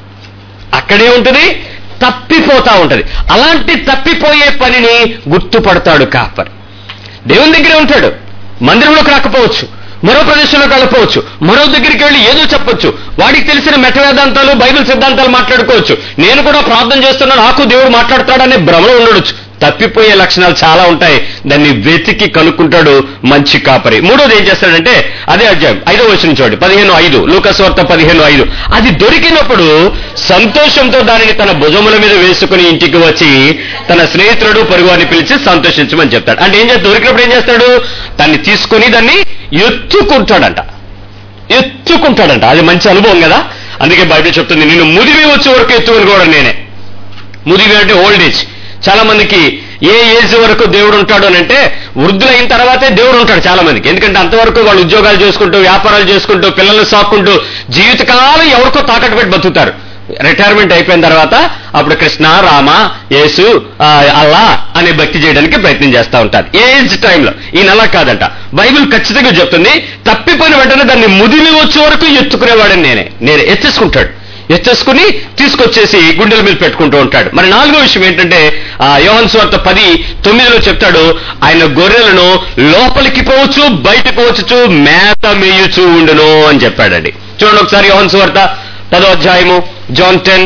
అక్కడే ఉంటుంది తప్పిపోతా ఉంటది అలాంటి తప్పిపోయే పనిని గుర్తుపడతాడు కాపరి దేవుని దగ్గరే ఉంటాడు మందిరంలోకి రాకపోవచ్చు మరో ప్రదేశంలోకి వెళ్ళకపోవచ్చు మరో దగ్గరికి వెళ్ళి ఏదో చెప్పొచ్చు వాడికి తెలిసిన మెట వేదాంతాలు బైబిల్ సిద్ధాంతాలు మాట్లాడుకోవచ్చు నేను కూడా ప్రార్థన చేస్తున్నాను నాకు దేవుడు మాట్లాడతాడనే భ్రమలో ఉండొచ్చు తప్పిపోయే లక్షణాలు చాలా ఉంటాయి దాన్ని వెతికి కనుక్కుంటాడు మంచి కాపరి మూడోది ఏం చేస్తాడంటే అదే అధ్యాయం ఐదో వచ్చిన చూడండి పదిహేను ఐదు లూకస్వార్త పదిహేను ఐదు అది దొరికినప్పుడు సంతోషంతో దానిని తన భుజముల మీద వేసుకుని ఇంటికి వచ్చి తన స్నేహితుడు పొరుగువారిని పిలిచి సంతోషించమని చెప్తాడు అంటే ఏం చేస్తాడు దొరికినప్పుడు ఏం చేస్తాడు దాన్ని తీసుకుని దాన్ని ఎత్తుకుంటాడంట ఎత్తుకుంటాడంట అది మంచి అనుభవం కదా అందుకే బైబిల్ చెప్తుంది నేను ముదిమి వచ్చే వరకు ఎత్తుకుని కూడా నేనే ముదిమి అంటే ఓల్డ్ ఏజ్ చాలా మందికి ఏ ఏజ్ వరకు దేవుడు ఉంటాడు అని అంటే వృద్ధులైన తర్వాతే దేవుడు ఉంటాడు చాలా మందికి ఎందుకంటే అంతవరకు వాళ్ళు ఉద్యోగాలు చేసుకుంటూ వ్యాపారాలు చేసుకుంటూ పిల్లల్ని సాక్కుంటూ జీవితకాలం ఎవరికో తాకట్టు పెట్టి బతుకుతారు రిటైర్మెంట్ అయిపోయిన తర్వాత అప్పుడు కృష్ణ రామ యేసు ఆ, అల్లా అనే భక్తి చేయడానికి ప్రయత్నం చేస్తూ ఉంటారు ఏజ్ టైంలో ఈయన అలా కాదంట బైబిల్ ఖచ్చితంగా చెప్తుంది తప్పిపోయిన వెంటనే దాన్ని ముదిమి వచ్చే వరకు ఎత్తుకునేవాడని నేనే నేను ఎత్తేసుకుంటాడు ఎత్తేసుకుని తీసుకొచ్చేసి గుండెల మీద పెట్టుకుంటూ ఉంటాడు మరి నాలుగో విషయం ఏంటంటే ఆ యోహన్ స్వార్థ పది తొమ్మిదిలో చెప్తాడు ఆయన గొర్రెలను లోపలికి పోవచ్చు బయటకు పోవచ్చు మేత మేయుచూ ఉండును అని చెప్పాడండి చూడండి ఒకసారి యోహన్ స్వార్థ పదో అధ్యాయము John ten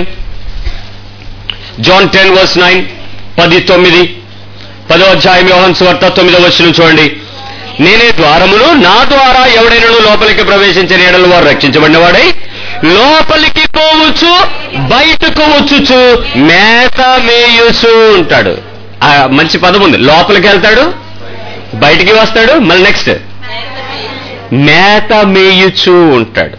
John ten verse nine పది తొమ్మిది పదో అధ్యాయం యోహన్ స్వార్థ తొమ్మిదో వచ్చిన చూడండి నేనే ద్వారమును నా ద్వారా ఎవడైనా లోపలికి ప్రవేశించిన ఎడలు వారు రక్షించబడినవాడై లోపలికి పోవచ్చు బయటకు వచ్చుచు మేత మేయుచు ఉంటాడు ఆ మంచి పదం ఉంది లోపలికి వెళ్తాడు బయటికి వస్తాడు మళ్ళీ నెక్స్ట్ మేత మేయుచు ఉంటాడు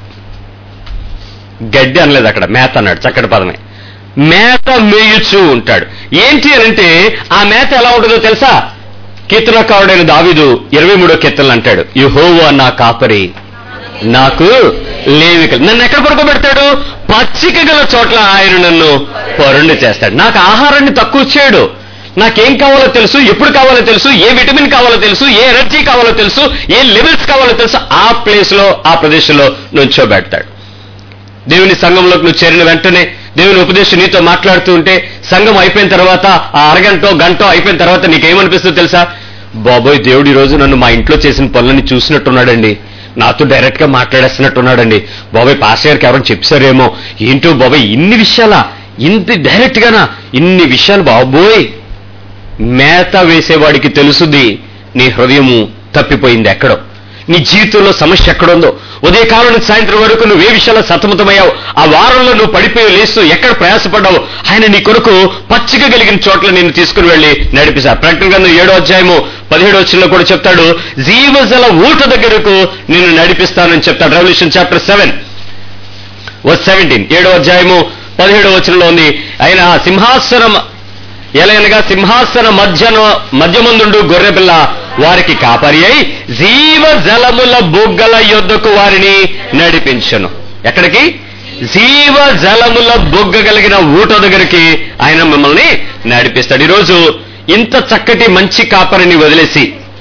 గడ్డి అనలేదు అక్కడ మేత అన్నాడు చక్కటి పదమే మేత మేయుచు ఉంటాడు ఏంటి అని అంటే ఆ మేత ఎలా ఉంటుందో తెలుసా కీర్తనకారుడైన దావిదు ఇరవై మూడో కీర్తనలు అంటాడు యుహోవా నా కాపరి నాకు లేవిక నన్ను ఎక్కడ పడుకోబెడతాడు పచ్చిక గల చోట్ల ఆయన నన్ను పరుండి చేస్తాడు నాకు ఆహారాన్ని తక్కువ చేయడు నాకేం కావాలో తెలుసు ఎప్పుడు కావాలో తెలుసు ఏ విటమిన్ కావాలో తెలుసు ఏ ఎనర్జీ కావాలో తెలుసు ఏ లెవెల్స్ కావాలో తెలుసు ఆ ప్లేస్ లో ఆ ప్రదేశంలో నుంచోబెడతాడు దేవుని సంఘంలోకి నువ్వు చేరిన వెంటనే దేవుని ఉపదేశం నీతో మాట్లాడుతూ ఉంటే సంఘం అయిపోయిన తర్వాత ఆ అరగంటో గంటో అయిపోయిన తర్వాత నీకేమనిపిస్తుందో తెలుసా బాబోయ్ దేవుడు ఈ రోజు నన్ను మా ఇంట్లో చేసిన పనులని చూసినట్టున్నాడండి నాతో డైరెక్ట్ గా మాట్లాడేస్తున్నట్టున్నాడండి బాబాయ్ పాస్ గారికి ఎవరైనా చెప్పారేమో ఏంటో బాబాయ్ ఇన్ని విషయాలా ఇంత డైరెక్ట్ గానా ఇన్ని విషయాలు బాబోయ్ మేత వేసేవాడికి తెలుసుది నీ హృదయము తప్పిపోయింది ఎక్కడో నీ జీవితంలో సమస్య ఎక్కడుందో ఉదయకాలం నుంచి సాయంత్రం వరకు నువ్వు ఏ విషయాల్లో సతమతమయ్యావు ఆ వారంలో నువ్వు పడిపోయి లేస్తూ ఎక్కడ ప్రయాసపడ్డావు ఆయన నీ కొరకు పచ్చిక కలిగిన చోట్ల నిన్ను తీసుకుని వెళ్ళి నడిపిస్తారు ప్రకటన గ్రంథం ఏడో అధ్యాయము పదిహేడో వచ్చిన కూడా చెప్తాడు జీవజల ఊట దగ్గరకు నిన్ను నడిపిస్తానని చెప్తాడు revolution chapter seven verse seventeen ఏడో అధ్యాయము పదిహేడో వచనంలో ఉంది ఆయన సింహాసనం ఎలయనగా సింహాసన మధ్యన మధ్యమందుండు గొర్రెపిల్ల వారికి కాపరి అయి జీవ జలముల బుగ్గల యొద్దకు వారిని నడిపించను ఎక్కడికి జీవ జలముల బొగ్గ కలిగిన ఊట దగ్గరికి ఆయన మిమ్మల్ని నడిపిస్తాడు ఈరోజు ఇంత చక్కటి మంచి కాపరిని వదిలేసి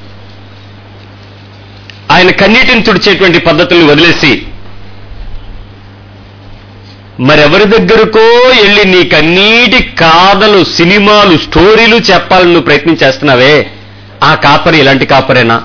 ఆయన కన్నీటిని తుడిచేటువంటి పద్ధతుల్ని వదిలేసి మరెవరి దగ్గరకో వెళ్ళి నీ కన్నీటి కాదలు సినిమాలు స్టోరీలు చెప్పాలని నువ్వు ప్రయత్నం చేస్తున్నావే ఆ కాపరి ఇలాంటి కాపరేనా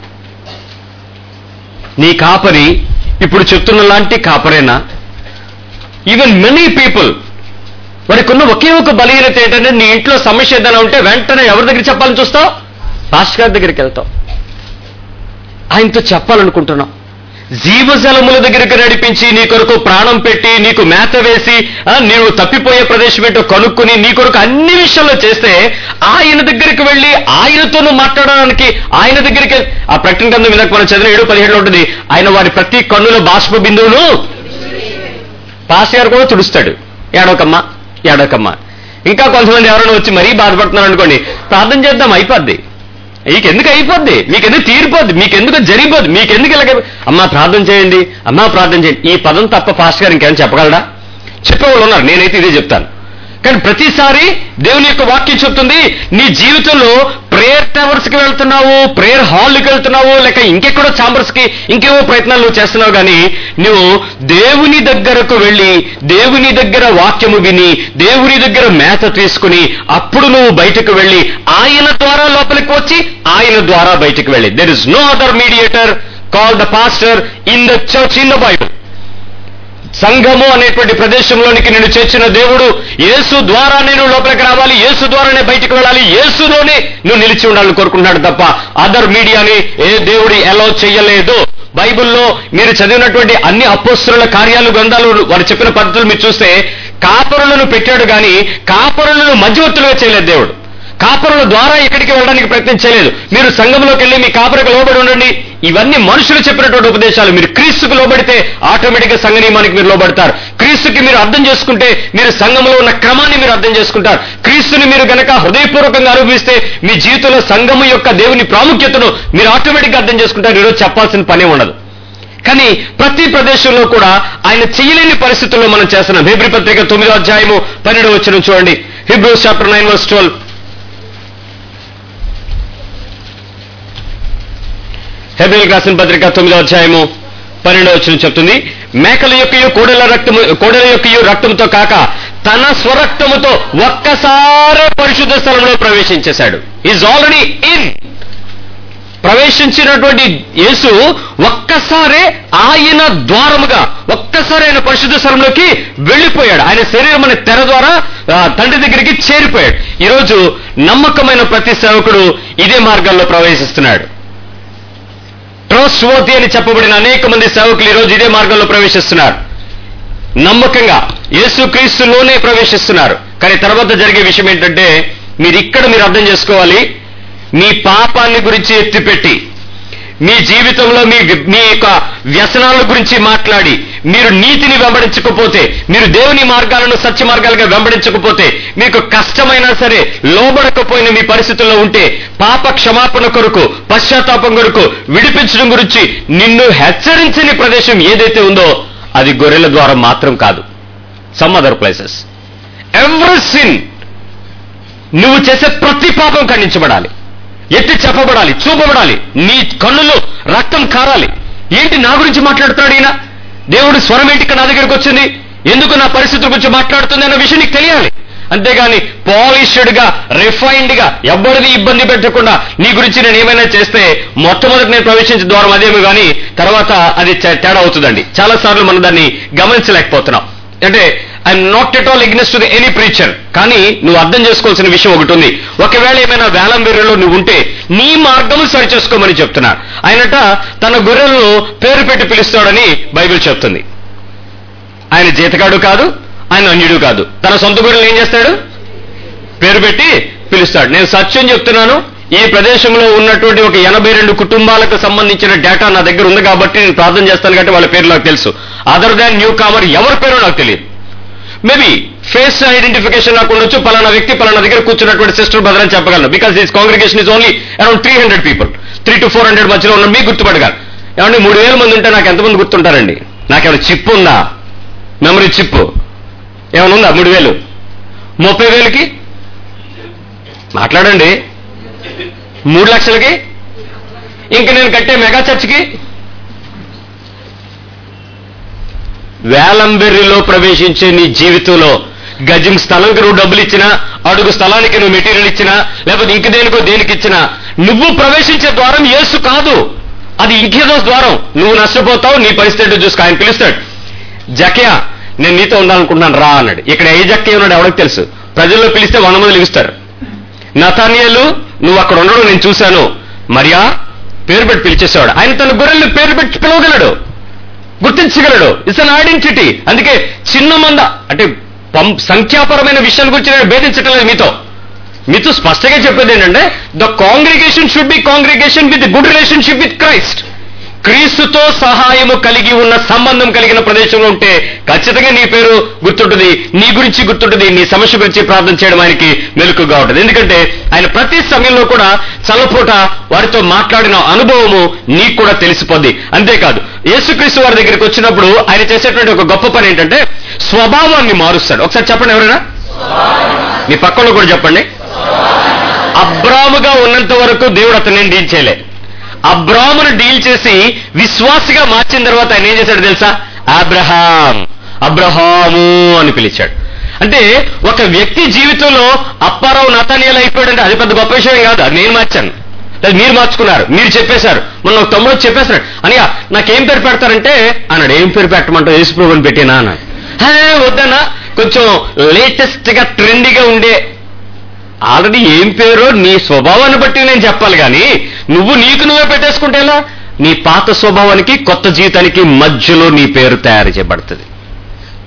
నీ కాపరి ఇప్పుడు చెప్తున్న లాంటి కాపరేనా ఈవెన్ మెనీ పీపుల్ వారికి ఉన్న ఒకే ఒక బలహీనత ఏంటంటే నీ ఇంట్లో సమస్య ఏదైనా ఉంటే వెంటనే ఎవరి దగ్గర చెప్పాలని చూస్తావు పాస్టర్ గారి దగ్గరికి వెళ్తావు ఆయనతో చెప్పాలనుకుంటున్నావు జీవజలముల దగ్గరికి నడిపించి నీ కొరకు ప్రాణం పెట్టి నీకు మేత వేసి ఆ, నీవు తప్పిపోయే ప్రదేశం ఏంటో కనుక్కుని నీ కొరకు అన్ని విషయాల్లో చేస్తే ఆయన దగ్గరికి వెళ్ళి ఆయనతోనూ మాట్లాడడానికి ఆయన దగ్గరికి ఆ ప్రకటన గ్రంథం మీద మనం చదివిన ఏడు పదిహేడులో ఉంటుంది ఆయన వారి ప్రతి కన్నుల బాష్ప బిందువును పాస్ గారు కూడా తుడుస్తాడు ఏడోకమ్మ ఏడోకమ్మ ఇంకా కొంతమంది ఎవరైనా వచ్చి మరీ బాధపడుతున్నారు అనుకోండి ప్రార్థన చేద్దాం అయిపోద్ది మీకెందుకు అయిపోద్ది మీకెందుకు తీరిపోద్ది మీకెందుకు జరిగిపోద్ది మీకెందుకు ఇలాగ అమ్మా ప్రార్థన చేయండి అమ్మా ప్రార్థన చేయండి ఈ పదం తప్ప ఫాస్ట్ గారు ఇంకేమైనా చెప్పగలరా చెప్పేవాళ్ళు ఉన్నారు నేనైతే ఇదే చెప్తాను కానీ ప్రతిసారి దేవుని యొక్క వాక్యం చెప్తుంది నీ జీవితంలో ప్రేయర్ టవర్స్ కి వెళ్తున్నావు ప్రేయర్ హాల్కి వెళ్తున్నావు లేక ఇంకెక్కడో ఛాంబర్స్ కి ఇంకేవో ప్రయత్నాలు నువ్వు చేస్తున్నావు కానీ నువ్వు దేవుని దగ్గరకు వెళ్ళి దేవుని దగ్గర వాక్యము విని దేవుని దగ్గర మేత తీసుకుని అప్పుడు నువ్వు బయటకు వెళ్ళి ఆయన ద్వారా లోపలికి వచ్చి ఆయన ద్వారా బయటకు వెళ్ళి there is no other mediator call the pastor in the church in the Bible సంఘము అనేటువంటి ప్రదేశంలోనికి నేను చేర్చిన దేవుడు యేసు ద్వారా నేను లోపలికి రావాలి యేసు ద్వారానే బయటికి వెళ్ళాలి యేసులోనే నువ్వు నిలిచి ఉండాలని కోరుకుంటున్నాడు తప్ప అదర్ మీడియాని ఏ దేవుడు ఎలా చేయలేదు బైబిల్లో మీరు చదివినటువంటి అన్ని అపోస్తుల కార్యాలు గ్రంథాలు వారు చెప్పిన పద్ధతులు మీరు చూస్తే కాపరులను పెట్టాడు కానీ కాపరులను మధ్యవర్తులుగా చేయలేదు దేవుడు కాపరుల ద్వారా ఎక్కడికి వెళ్ళడానికి ప్రయత్నం చేయలేదు మీరు సంఘంలోకి వెళ్ళి మీ కాపరికి లోబడి ఉండండి ఇవన్నీ మనుషులు చెప్పినటువంటి ఉపదేశాలు మీరు క్రీస్తుకు లోబడితే ఆటోమేటిక్గా సంఘ నియమానికి మీరు లోబడతారు క్రీస్తుకి మీరు అర్థం చేసుకుంటే మీరు సంఘంలో ఉన్న క్రమాన్ని మీరు అర్థం చేసుకుంటారు క్రీస్తుని మీరు గనక హృదయపూర్వకంగా అనుభవిస్తే మీ జీవితంలో సంఘము యొక్క దేవుని ప్రాముఖ్యతను మీరు ఆటోమేటిక్గా అర్థం చేసుకుంటారు ఈరోజు చెప్పాల్సిన పనే ఉండదు కానీ ప్రతి ప్రదేశంలో కూడా ఆయన చేయలేని పరిస్థితుల్లో మనం చేస్తున్నాం హెబ్రి పత్రిక తొమ్మిదో అధ్యాయము పన్నెండు వచ్చిన చూడండి Hebrews chapter nine verse twelve హెబ్రిల్ రాసిన పత్రిక తొమ్మిదో అధ్యాయము పన్నెండో వచ్చిన చెప్తుంది మేకల యొక్కయు కోడెల రక్తము కోడెల యొక్కయు రక్తముతో కాక తన స్వరక్తముతో ఒక్కసారే పరిశుద్ధ స్థలంలో ప్రవేశించేశాడు ఈజ్ ఆల్రెడీ ఇన్ ప్రవేశించినటువంటి యేసు ఒక్కసారే ఆయన ద్వారముగా ఒక్కసారి ఆయన పరిశుద్ధ స్థలంలోకి వెళ్ళిపోయాడు ఆయన శరీరం అనే తెర ద్వారా ఆ, తండ్రి దగ్గరికి చేరిపోయాడు ఈరోజు నమ్మకమైన ప్రతి సేవకుడు ఇదే మార్గాల్లో ప్రవేశిస్తున్నాడు ట్రస్ట్వర్తి అని చెప్పబడిన అనేక మంది సేవకులు ఈరోజు ఇదే మార్గంలో ప్రవేశిస్తున్నారు నమ్మకంగా యేసుక్రీస్తులోనే ప్రవేశిస్తున్నారు కానీ తర్వాత జరిగే విషయం ఏంటంటే మీరు ఇక్కడ మీరు అర్థం చేసుకోవాలి మీ పాపాన్ని గురించి ఎత్తిపెట్టి మీ జీవితంలో మీ మీ యొక్క వ్యసనాల గురించి మాట్లాడి మీరు నీతిని వెంబడించకపోతే మీరు దేవుని మార్గాలను సత్య మార్గాలుగా వెంబడించకపోతే మీకు కష్టమైనా సరే లోబడకపోయిన మీ పరిస్థితుల్లో ఉంటే పాప క్షమాపణ కొరకు పశ్చాత్తాపం కొరకు విడిపించడం గురించి నిన్ను హెచ్చరించని ప్రదేశం ఏదైతే ఉందో అది గొర్రెల ద్వారా మాత్రం కాదు some other places every sin నువ్వు చేసే ప్రతి పాపం ఖండించబడాలి ఎత్తి చెప్పబడాలి చూపబడాలి నీ కన్నులో రక్తం కారాలి ఏంటి నా గురించి మాట్లాడుతున్నాడు ఈయన దేవుడు స్వరం ఏంటి ఇక్కడ నా దగ్గరికి వచ్చింది ఎందుకు నా పరిస్థితుల గురించి మాట్లాడుతుంది అన్న విషయం నీకు తెలియాలి అంతేగాని పాలిష్డ్ గా రిఫైన్డ్ గా ఎవరిని ఇబ్బంది పెట్టకుండా నీ గురించి నేను ఏమైనా చేస్తే మొట్టమొదటి నేను ప్రవేశించే ద్వారం అదేమి కానీ తర్వాత అది చే- తేడా అవుతుందండి చాలా సార్లు మనం దాన్ని గమనించలేకపోతున్నాం అంటే I'm not at all against to any preacher కానీ నువ్వు అర్థం చేసుకోవాల్సిన విషయం ఒకటి ఉంది ఒకవేళ ఏమైనా వేలం వేరులో నువ్వు ఉంటే నీ మార్గము సరి చేసుకోమని చెప్తున్నారు ఆయనట తన గొర్రెలను పేరు పెట్టి పిలుస్తాడని బైబిల్ చెప్తుంది ఆయన జీతగాడు కాదు ఆయన అన్యుడు కాదు తన సొంత గొర్రెలు ఏం చేస్తాడు పేరు పెట్టి పిలుస్తాడు నేను సత్యం చెప్తున్నాను ఈ ప్రదేశంలో ఉన్నటువంటి ఒక ఎనభై రెండు కుటుంబాలకు సంబంధించిన డేటా నా దగ్గర ఉంది కాబట్టి నేను ప్రార్థన చేస్తాను కాబట్టి వాళ్ళ పేరు నాకు తెలుసు అదర్ దాన్ న్యూ కామర్ ఎవరి పేరు నాకు తెలియదు మేబీ ఫేస్ ఐడెంటిఫికేషన్ నాకు ఉండొచ్చు పలానా వ్యక్తి పలానా దగ్గర కూర్చున్నటువంటి సిస్టర్ బ్రదర్ అని చెప్పగలను because this congregation is only around three hundred people three to four hundred మధ్యలో ఉన్న మీకు గుర్తుపడగాలి ఏమంటే మూడు వేల మంది ఉంటే నాకు ఎంతమంది గుర్తుంటారండి నాకేమైనా చిప్ ఉందా మెమరీ చిప్ ఏమైనా ఉందా మూడు వేలు ముప్పై వేలకి మాట్లాడండి మూడు లక్షలకి ఇంక నేను కట్టే మెగా చర్చ్కి వేలంబెర్రిలో ప్రవేశించే నీ జీవితంలో గజం స్థలంకి నువ్వు డబ్బులు ఇచ్చినా అడుగు స్థలానికి నువ్వు మెటీరియల్ ఇచ్చినా లేకపోతే ఇంక దేనికో దేనికి ఇచ్చినా నువ్వు ప్రవేశించే ద్వారం యేసు కాదు అది ఇంకేదో ద్వారం నువ్వు నష్టపోతావు నీ పరిస్థితి చూసుకో ఆయన పిలుస్తాడు జకయా నేను నీతో ఉండాలనుకుంటున్నాను రా అన్నాడు ఇక్కడ ఏ జక్కయ్య ఉన్నాడు ఎవరికి తెలుసు ప్రజల్లో పిలిస్తే వంద మంది పిలుస్తారు నతానియలు నువ్వు అక్కడ ఉండడం నేను చూశాను మరియా పేరు పెట్టి పిలిచేసేవాడు ఆయన తన గొర్రెల్ని పేరు పెట్టి పిలవగలడు గుర్తించగలడు ఇట్స్ అన్ ఐడెంటిటీ అందుకే చిన్న మంద అంటే పం- సంఖ్యాపరమైన విషయాల గురించి నేను భేదించటం లేదు మీతో మీతో స్పష్టంగా చెప్పేది ఏంటంటే the congregation should be congregation with good relationship with Christ క్రీస్తుతో సహాయము కలిగి ఉన్న సంబంధం కలిగిన ప్రదేశంలో ఉంటే ఖచ్చితంగా నీ పేరు గుర్తుంటుంది నీ గురించి గుర్తుంటుంది నీ సమస్య గురించి ప్రార్థన చేయడం ఆయనకి మెలకుగా ఉంటుంది ఎందుకంటే ఆయన ప్రతి సమయంలో కూడా చల్లపూట వారితో మాట్లాడిన అనుభవము నీకు కూడా తెలిసిపోద్ది అంతేకాదు యేసుక్రీస్తు వారి దగ్గరికి వచ్చినప్పుడు ఆయన చేసేటువంటి ఒక గొప్ప పని ఏంటంటే స్వభావాన్ని మారుస్తాడు ఒకసారి చెప్పండి ఎవరైనా మీ పక్కన కూడా చెప్పండి అబ్రాముగా ఉన్నంత వరకు దేవుడు అతన్ని డీల్ చేయలే అబ్రామును డీల్ చేసి విశ్వాసిగా మార్చిన తర్వాత ఆయన ఏం చేశాడు తెలుసా అబ్రహాం అబ్రహాము అని పిలిచాడు అంటే ఒక వ్యక్తి జీవితంలో అప్పారావు నతానియలు అయిపోయాడంటే అది పెద్ద గొప్ప విషయం కాదు అది నేను మార్చాను అది మీరు మార్చుకున్నారు మీరు చెప్పేశారు మొన్న ఒక తమ్ముడు వచ్చి చెప్పేశాడు అనియా నాకేం పేరు పెడతారంటే అన్నాడు ఏం పేరు పెట్టమంటావు యేసుప్రభుని పెట్టినా అన్నాడు "హే, వద్దన్నా కొంచెం లేటెస్ట్ గా ట్రెండీగా ఉండే ఆల్రెడీ ఏం పేరో నీ స్వభావాన్ని బట్టి నేను చెప్పాలి కానీ నువ్వు నీకు నువ్వే పెట్టేసుకుంటే ఎలా నీ పాత స్వభావానికి కొత్త జీవితానికి మధ్యలో నీ పేరు తయారు చేయబడుతుంది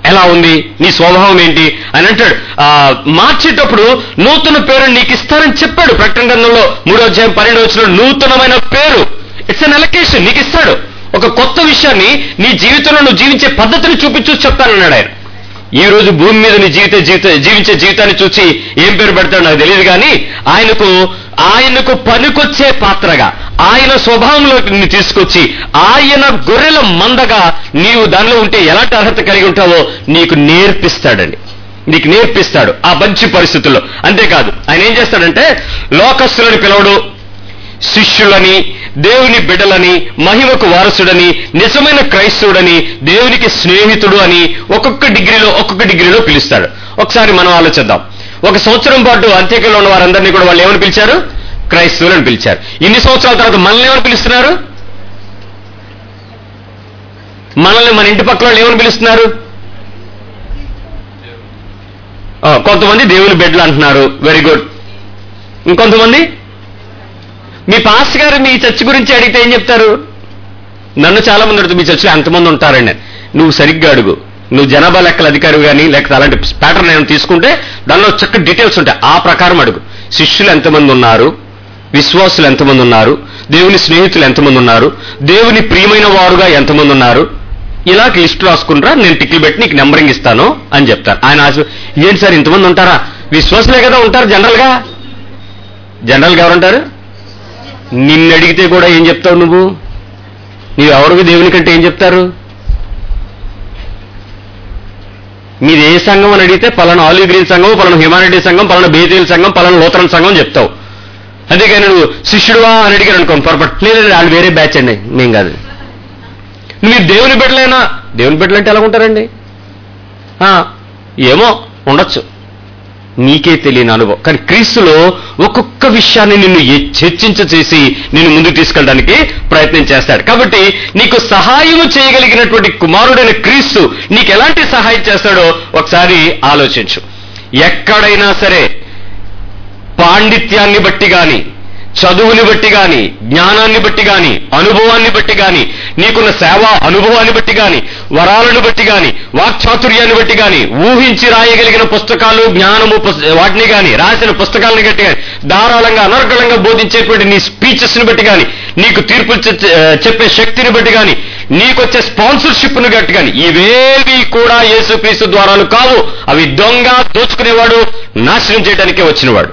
ఎలా ఉంది నీ స్వభావం ఏంటి అని అంటాడు ఆ, మార్చేటప్పుడు నూతన పేరు నీకు ఇస్తానని చెప్పాడు ప్రకటన గ్రంథంలో మూడో అధ్యాయం పన్నెండు వచ్చిన నూతనమైన పేరు ఇట్స్ అన్ ఎలకేషన్ నీకు ఇస్తాడు ఒక కొత్త విషయాన్ని నీ జీవితంలో నువ్వు జీవించే పద్ధతిని చూపించు చెప్తానన్నాడు ఆయన ఈ రోజు భూమి మీద నీ జీవిత జీవిత జీవించే జీవితాన్ని చూసి ఏం పేరు పెడతాడో నాకు తెలియదు కానీ ఆయనకు ఆయనకు పనికొచ్చే పాత్రగా ఆయన స్వభావంలోకి నిన్ను తీసుకొచ్చి ఆయన గొర్రెల మందగా నీవు దానిలో ఉంటే ఎలాంటి అర్హత కలిగి ఉంటావో నీకు నేర్పిస్తాడండి నీకు నేర్పిస్తాడు ఆ మంచి పరిస్థితుల్లో అంతేకాదు ఆయన ఏం చేస్తాడంటే లోకస్తులను పిలవడు శిష్యులని దేవుని బిడ్డలని మహిమకు వారసుడని నిజమైన క్రైస్తవుడని దేవునికి స్నేహితుడు అని ఒక్కొక్క డిగ్రీలో ఒక్కొక్క డిగ్రీలో పిలుస్తాడు ఒకసారి మనం ఆలోచిద్దాం ఒక సంవత్సరం పాటు అంత్యకలో ఉన్న వారందరినీ కూడా వాళ్ళు ఏమని పిలిచారు క్రైస్తవులు అని పిలిచారు ఇన్ని సంవత్సరాల తర్వాత మనల్ని ఏమని పిలుస్తున్నారు మనల్ని మన ఇంటి పక్కల వాళ్ళు ఏమని పిలుస్తున్నారు ఆ, కొంతమంది దేవుని బిడ్డలు అంటున్నారు వెరీ గుడ్ ఇంకొంతమంది మీ పాస్ గారు మీ చర్చ్ గురించి అడిగితే ఏం చెప్తారు నన్ను చాలా మంది అడుగుతారు మీ చర్చిలో ఎంతమంది ఉంటారండి నువ్వు సరిగ్గా అడుగు నువ్వు జనాభా లెక్కల అధికారి కానీ లేకపోతే అలాంటి ప్యాటర్న్ ఏమైనా తీసుకుంటే దానిలో చక్కటి డీటెయిల్స్ ఉంటాయి ఆ ప్రకారం అడుగు శిష్యులు ఎంతమంది ఉన్నారు విశ్వాసులు ఎంతమంది ఉన్నారు దేవుని స్నేహితులు ఎంతమంది ఉన్నారు దేవుని ప్రియమైన వారుగా ఎంతమంది ఉన్నారు ఇలా లిస్ట్ రాసుకుంటారా నేను టిక్లు పెట్టి నీకు నెంబరింగ్ ఇస్తాను అని చెప్తారు ఆయన ఆశ ఏంటి సార్ ఇంతమంది ఉంటారా విశ్వాసులే కదా ఉంటారు జనరల్గా జనరల్గా ఎవరుంటారు నిన్ను అడిగితే కూడా ఏం చెప్తావు నువ్వు నీవు ఎవరికి దేవుని కంటే ఏం చెప్తారు మీది ఏ సంఘం అని అడిగితే పలానా ఆలివ్ గ్రీన్ సంఘం పలానా హ్యుమానిటీ సంఘం పలానా బేతేల్ సంఘం పలానా లోతరన్ సంఘం అని చెప్తావు అంతేగాని నువ్వు శిష్యుడువా అని అడిగారు అనుకోండి పొరపాటు లేదు లేదు, వాళ్ళు వేరే బ్యాచ్ అండి మేం కాదు మీరు దేవుని బిడ్డలైనా దేవుని బిడ్డలు అంటే ఎలా ఉంటారండి ఆ, ఏమో ఉండొచ్చు నీకే తెలియని అనుభవం కానీ క్రీస్తులో ఒక్కొక్క విషయాన్ని నిన్ను ఎ- చర్చించ చేసి నిన్ను ముందుకు తీసుకెళ్ళడానికి ప్రయత్నం చేస్తాడు కాబట్టి నీకు సహాయం చేయగలిగినటువంటి కుమారుడైన క్రీస్తు నీకు ఎలాంటి సహాయం చేస్తాడో ఒకసారి ఆలోచించు ఎక్కడైనా సరే పాండిత్యాన్ని బట్టి గాని చదువుని బట్టి గాని జ్ఞానాన్ని బట్టి గాని అనుభవాన్ని బట్టి గాని నీకున్న సేవా అనుభవాన్ని బట్టి గాని వరాలను బట్టి గాని వాక్చాతుర్యాన్ని బట్టి గాని ఊహించి రాయగలిగిన పుస్తకాలు జ్ఞానము పుస్- వాటిని గాని రాసిన పుస్తకాలను బట్టి గాని ధారాళంగా అనర్గళంగా బోధించేటువంటి నీ స్పీచెస్ ని బట్టి గాని నీకు తీర్పులు చె- చెప్పే శక్తిని బట్టి గాని నీకొచ్చే స్పాన్సర్షిప్ ను బట్టి గాని ఇవేవి కూడా యేసుక్రీస్తు ద్వారాలు కావు అవి దొంగ దోచుకునేవాడు నాశనం చేయడానికే వచ్చినవాడు